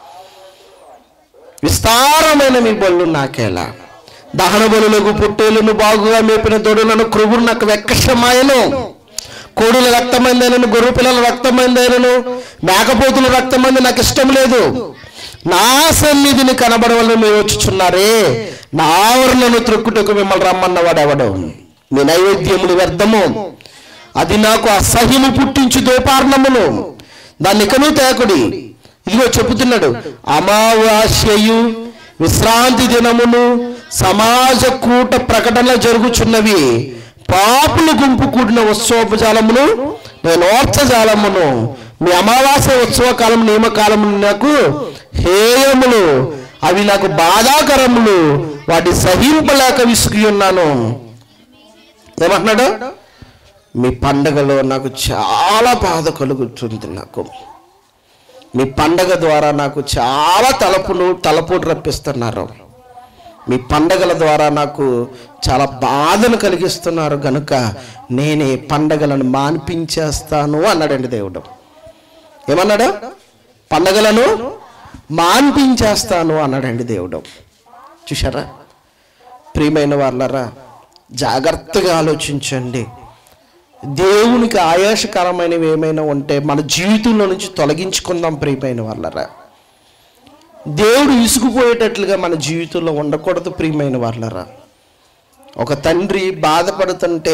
విస్తారమైన మీ బళ్ళు నాకేలా దహన బలులకు పుట్టేలను బాగుగా మేపిన దొడులను క్రువురు నాకు వెక్కషమాయను కోడుల రక్తమైందైనను గొర్రె పిల్లల రక్తమైందైనను మేకపోతుల రక్తమైంది నాకు ఇష్టం లేదు నా సన్నిధిని కనబడవలని మీరు వచ్చుచున్నారే నా ఆవరణను త్రొక్కుటకు మిమ్మల్ని రమ్మన్నవాడు ఎవడు మీ నైవేద్యములు వ్యర్థము అది నాకు అసహ్యము పుట్టించు దోపార్ణమును దాన్ని ఇకను తేకుడి ఇదిగో చెబుతున్నాడు అమావాస్యయు విశ్రాంతి దినమును సమాజ కూట ప్రకటన జరుగుచున్నవి పాపులు గుంపు కూడిన ఉత్సవజాలమును నేను ఓర్చజాలమును మీ అమావాస్య ఉత్సవ కాలం నియమకాలము నాకు హేయములు అవి నాకు బాధాకరములు వాటి సహింపలేక విసిగి ఉన్నాను ఏమంటున్నాడు మీ పండగలో నాకు చాలా బాధ కలుగుతుంది నాకు మీ పండగ ద్వారా నాకు చాలా తలపును తలపోటు రప్పిస్తున్నారు మీ పండగల ద్వారా నాకు చాలా బాధను కలిగిస్తున్నారు గనుక నేనే పండగలను మాన్పించేస్తాను అన్నాడండి దేవుడు ఏమన్నాడు పండగలను మాన్పించేస్తాను అన్నాడండి దేవుడు చూసారా ప్రియమైన వాళ్ళరా జాగ్రత్తగా ఆలోచించండి దేవునికి ఆయాసకరమైనవి ఏమైనా ఉంటే మన జీవితంలో నుంచి తొలగించుకుందాం ప్రియమైన వాళ్ళరా దేవుడు ఇసుకుపోయేటట్లుగా మన జీవితంలో ఉండకూడదు ప్రియమైన వాళ్ళరా ఒక తండ్రి బాధపడుతుంటే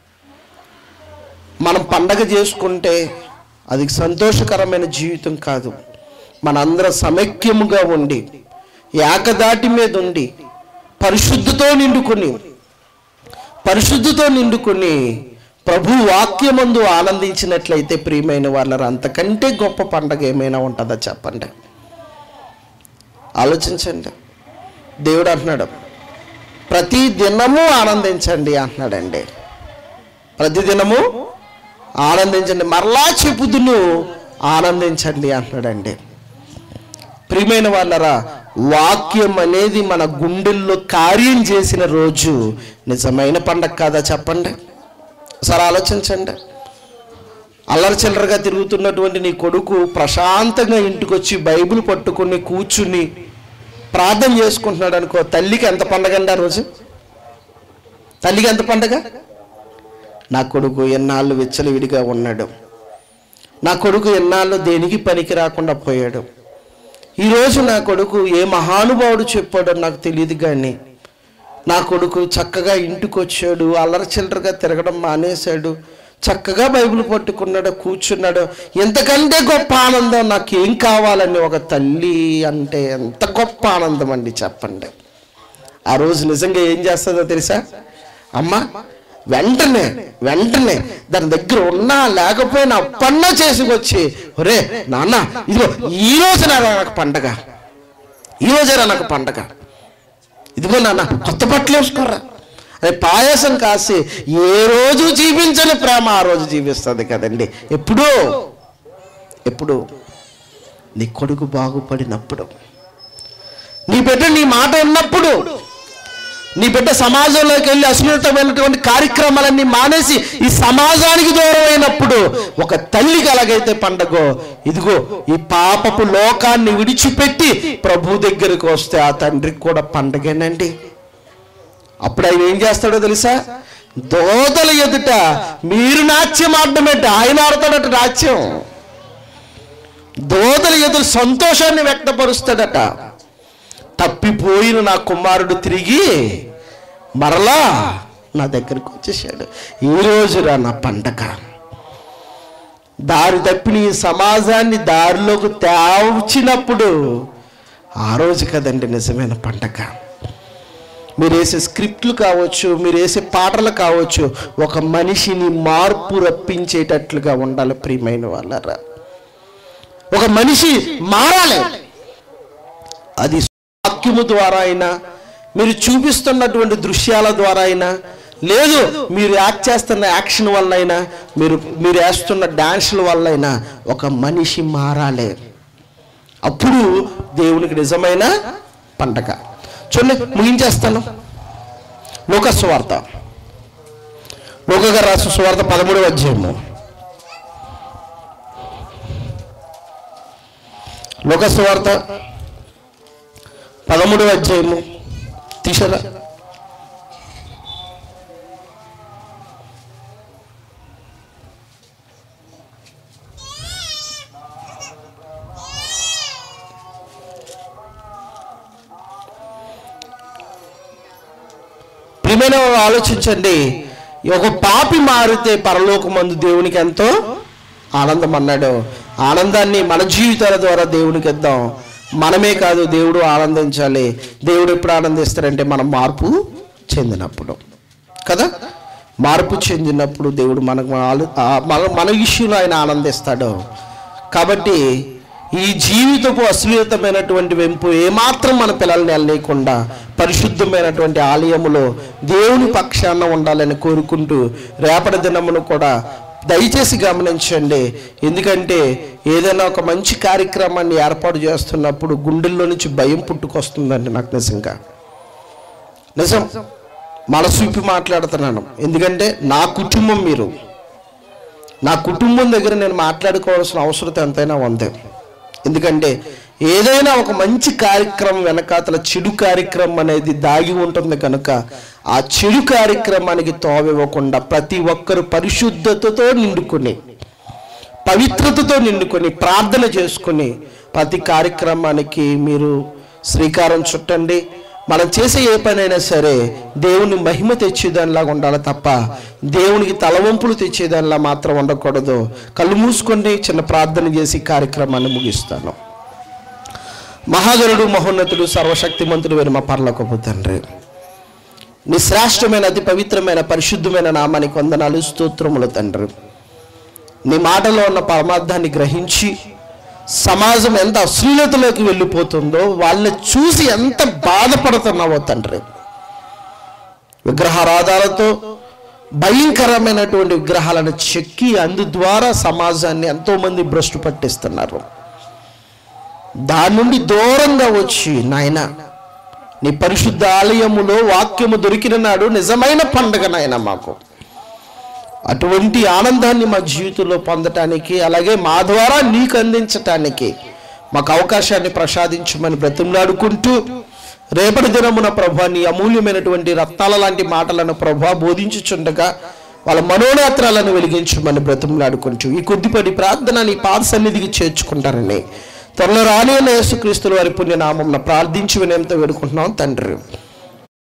మనం పండగ చేసుకుంటే అది సంతోషకరమైన జీవితం కాదు మనందరం సమైక్యముగా ఉండి ఏకదాటి మీద ఉండి పరిశుద్ధితో నిండుకొని పరిశుద్ధితో నిండుకొని ప్రభు వాక్యమందు ఆనందించినట్లయితే ప్రియమైన వాళ్ళ అంతకంటే గొప్ప పండగ ఏమైనా ఉంటుందా చెప్పండి ఆలోచించండి దేవుడు అంటున్నాడు ప్రతి దినము ఆనందించండి అంటున్నాడండి ప్రతి దినము ఆనందించండి మరలా చెప్పుదును ఆనందించండి అంటున్నాడండి ప్రియమైన వాళ్ళరా వాక్యం అనేది మన గుండెల్లో కార్యం చేసిన రోజు నిజమైన పండగ కాదా చెప్పండి ఒకసారి ఆలోచించండి అల్లరి చిల్లరగా తిరుగుతున్నటువంటి నీ కొడుకు ప్రశాంతంగా ఇంటికి వచ్చి బైబిల్ పట్టుకుని కూర్చుని ప్రార్థన చేసుకుంటున్నాడు అనుకో తల్లికి ఎంత పండగ అండి ఆ రోజు తల్లికి ఎంత పండగ నా కొడుకు ఎన్నాళ్ళు విచ్చలవిడిగా ఉన్నాడు నా కొడుకు ఎన్నాళ్ళు దేనికి పనికి రాకుండా పోయాడు ఈరోజు నా కొడుకు ఏ మహానుభావుడు చెప్పాడో నాకు తెలియదు కానీ నా కొడుకు చక్కగా ఇంటికి వచ్చాడు అల్లరి చిల్లరగా తిరగడం మానేశాడు చక్కగా బైబిల్ పట్టుకున్నాడు కూర్చున్నాడు ఎంతకంటే గొప్ప ఆనందం నాకేం కావాలని ఒక తల్లి అంటే ఎంత గొప్ప ఆనందం అండి చెప్పండి ఆ రోజు నిజంగా ఏం చేస్తుందో తెలుసా అమ్మ వెంటనే వెంటనే దాని దగ్గర ఉన్నా లేకపోయినా అప్పన్నా చేసుకొచ్చి ఒరే నాన్న ఇదిగో ఈ రోజున నాకు పండగ ఈ రోజేనా నాకు పండగ ఇదిగో నాన్న కొత్త బట్టలు వేసుకోరా అదే పాయసం కాసి ఏ రోజు జీవించని ప్రేమ ఆ రోజు జీవిస్తుంది కదండి ఎప్పుడూ ఎప్పుడు నీ కొడుకు బాగుపడినప్పుడు నీ బిడ్డ నీ మాట ఉన్నప్పుడు నీ బిడ్డ సమాజంలోకి వెళ్ళి అశ్లీలతమైనటువంటి కార్యక్రమాలన్నీ మానేసి ఈ సమాజానికి దూరం అయినప్పుడు ఒక తల్లికి ఎలాగైతే పండగో ఇదిగో ఈ పాపపు లోకాన్ని విడిచిపెట్టి ప్రభు దగ్గరికి వస్తే ఆ తండ్రికి కూడా పండగేనండి అప్పుడు ఆయన ఏం చేస్తాడో తెలుసా దోతల ఎదుట మీరు నాట్యం ఆడమేంటి ఆయన ఆడతాడట నాట్యం దోతల ఎదురు సంతోషాన్ని వ్యక్తపరుస్తాడట తప్పిపోయిన నా కుమారుడు తిరిగి మరలా నా దగ్గరికి వచ్చేసాడు ఈ రోజురా నా పండగ దారి తప్పిన ఈ సమాజాన్ని దారిలోకి తేవచ్చినప్పుడు ఆ రోజు కదండి నిజమైన పండగ మీరు వేసే స్క్రిప్ట్లు కావచ్చు మీరు వేసే పాటలు కావచ్చు ఒక మనిషిని మార్పు రప్పించేటట్లుగా ఉండాలి ప్రియమైన వాళ్ళరా ఒక మనిషి మారాలి అది వాక్యము ద్వారా అయినా మీరు చూపిస్తున్నటువంటి దృశ్యాల ద్వారా అయినా లేదు మీరు యాక్ట్ చేస్తున్న యాక్షన్ వల్ల అయినా మీరు మీరు వేస్తున్న డాన్సుల వల్ల అయినా ఒక మనిషి మారాలి అప్పుడు దేవునికి నిజమైన పండగ చూడండి ముగించేస్తాను లోక సువార్త లోకగా రాసిన సువార్త పదమూడవ అధ్యాయము లోక సువార్త పదమూడవ అధ్యాయము తీసరా ప్రియమైన వారు ఆలోచించండి ఒక పాపి మారితే పరలోకమందు దేవునికి ఎంతో ఆనందం అన్నాడు ఆనందాన్ని మన జీవితాల ద్వారా దేవునికి ఇద్దాం మనమే కాదు దేవుడు ఆనందించాలి దేవుడు ఎప్పుడు ఆనందిస్తారంటే మనం మార్పు చెందినప్పుడు కదా మార్పు చెందినప్పుడు దేవుడు మనకు ఆలు- ఆ మన మన విషయంలో ఆయన ఆనందిస్తాడు కాబట్టి ఈ జీవితపు అశ్లీలతమైనటువంటి వెంపు ఏమాత్రం మన పిల్లల్ని వెళ్ళలేకుండా పరిశుద్ధమైనటువంటి ఆలయములో దేవుని పక్షాన ఉండాలని కోరుకుంటూ రేపటి దినమును కూడా దయచేసి గమనించండి ఎందుకంటే ఏదైనా ఒక మంచి కార్యక్రమాన్ని ఏర్పాటు చేస్తున్నప్పుడు గుండెల్లో నుంచి భయం పుట్టుకొస్తుందండి నాకు నిజంగా నిజం మనసు విప్పి మాట్లాడుతున్నాను ఎందుకంటే నా కుటుంబం మీరు నా కుటుంబం దగ్గర నేను మాట్లాడుకోవాల్సిన అవసరం ఎంతైనా ఉంది ఎందుకంటే ఏదైనా ఒక మంచి కార్యక్రమం వెనకాతల చెడు కార్యక్రమం అనేది దాగి ఉంటుంది కనుక ఆ చెడు కార్యక్రమానికి తోవివ్వకుండా ప్రతి ఒక్కరు పరిశుద్ధతతో నిండుకుని పవిత్రతతో నిండుకొని ప్రార్థన చేసుకుని ప్రతి కార్యక్రమానికి మీరు శ్రీకారం చుట్టండి మనం చేసే ఏ పనైనా సరే దేవుని మహిమ తెచ్చేదానిలాగా ఉండాలి తప్ప దేవునికి తలవంపులు తెచ్చేదానిలా మాత్రం ఉండకూడదు కళ్ళు మూసుకొని చిన్న ప్రార్థన చేసి కార్యక్రమాన్ని ముగిస్తాను మహాగరుడు మహోన్నతుడు సర్వశక్తిమంతుడు వేరు మా పర్లకు తండ్రి నీ శ్రేష్టమైన అతి పవిత్రమైన పరిశుద్ధమైన నామానికి వందనాలు స్తోత్రములు తండ్రి నీ మాటలో ఉన్న పరమార్థాన్ని గ్రహించి సమాజం ఎంత అశ్లీలతలోకి వెళ్ళిపోతుందో వాళ్ళని చూసి ఎంత బాధపడుతున్నావో తండ్రి విగ్రహారాధాలతో భయంకరమైనటువంటి విగ్రహాలను చెక్కి అందు ద్వారా సమాజాన్ని ఎంతోమంది భ్రష్టు పట్టిస్తున్నారు దాని నుండి దూరంగా వచ్చి నాయన నీ పరిశుద్ధ ఆలయములో వాక్యము దొరికిన నాడు నిజమైన పండగ నాయన మాకు అటువంటి ఆనందాన్ని మా జీవితంలో పొందటానికి అలాగే మా ద్వారా నీకు అందించటానికి మాకు అవకాశాన్ని ప్రసాదించమని బ్రతిమలాడుకుంటూ రేపటి దినమున ప్రభా నీ అమూల్యమైనటువంటి రత్నాల లాంటి మాటలను ప్రభా బోధించుచుండగా వాళ్ళ మనోనేత్రాలను వెలిగించమని బ్రతిమలాడుకుంటూ ఈ కొద్దిపడి ప్రార్థన నీ పాద సన్నిధికి చేర్చుకుంటారని త్వరలో రాని యేసుక్రీస్తుల వారి పుణ్యనామం ప్రార్థించి వినయంతో వేడుకుంటున్నాం తండ్రి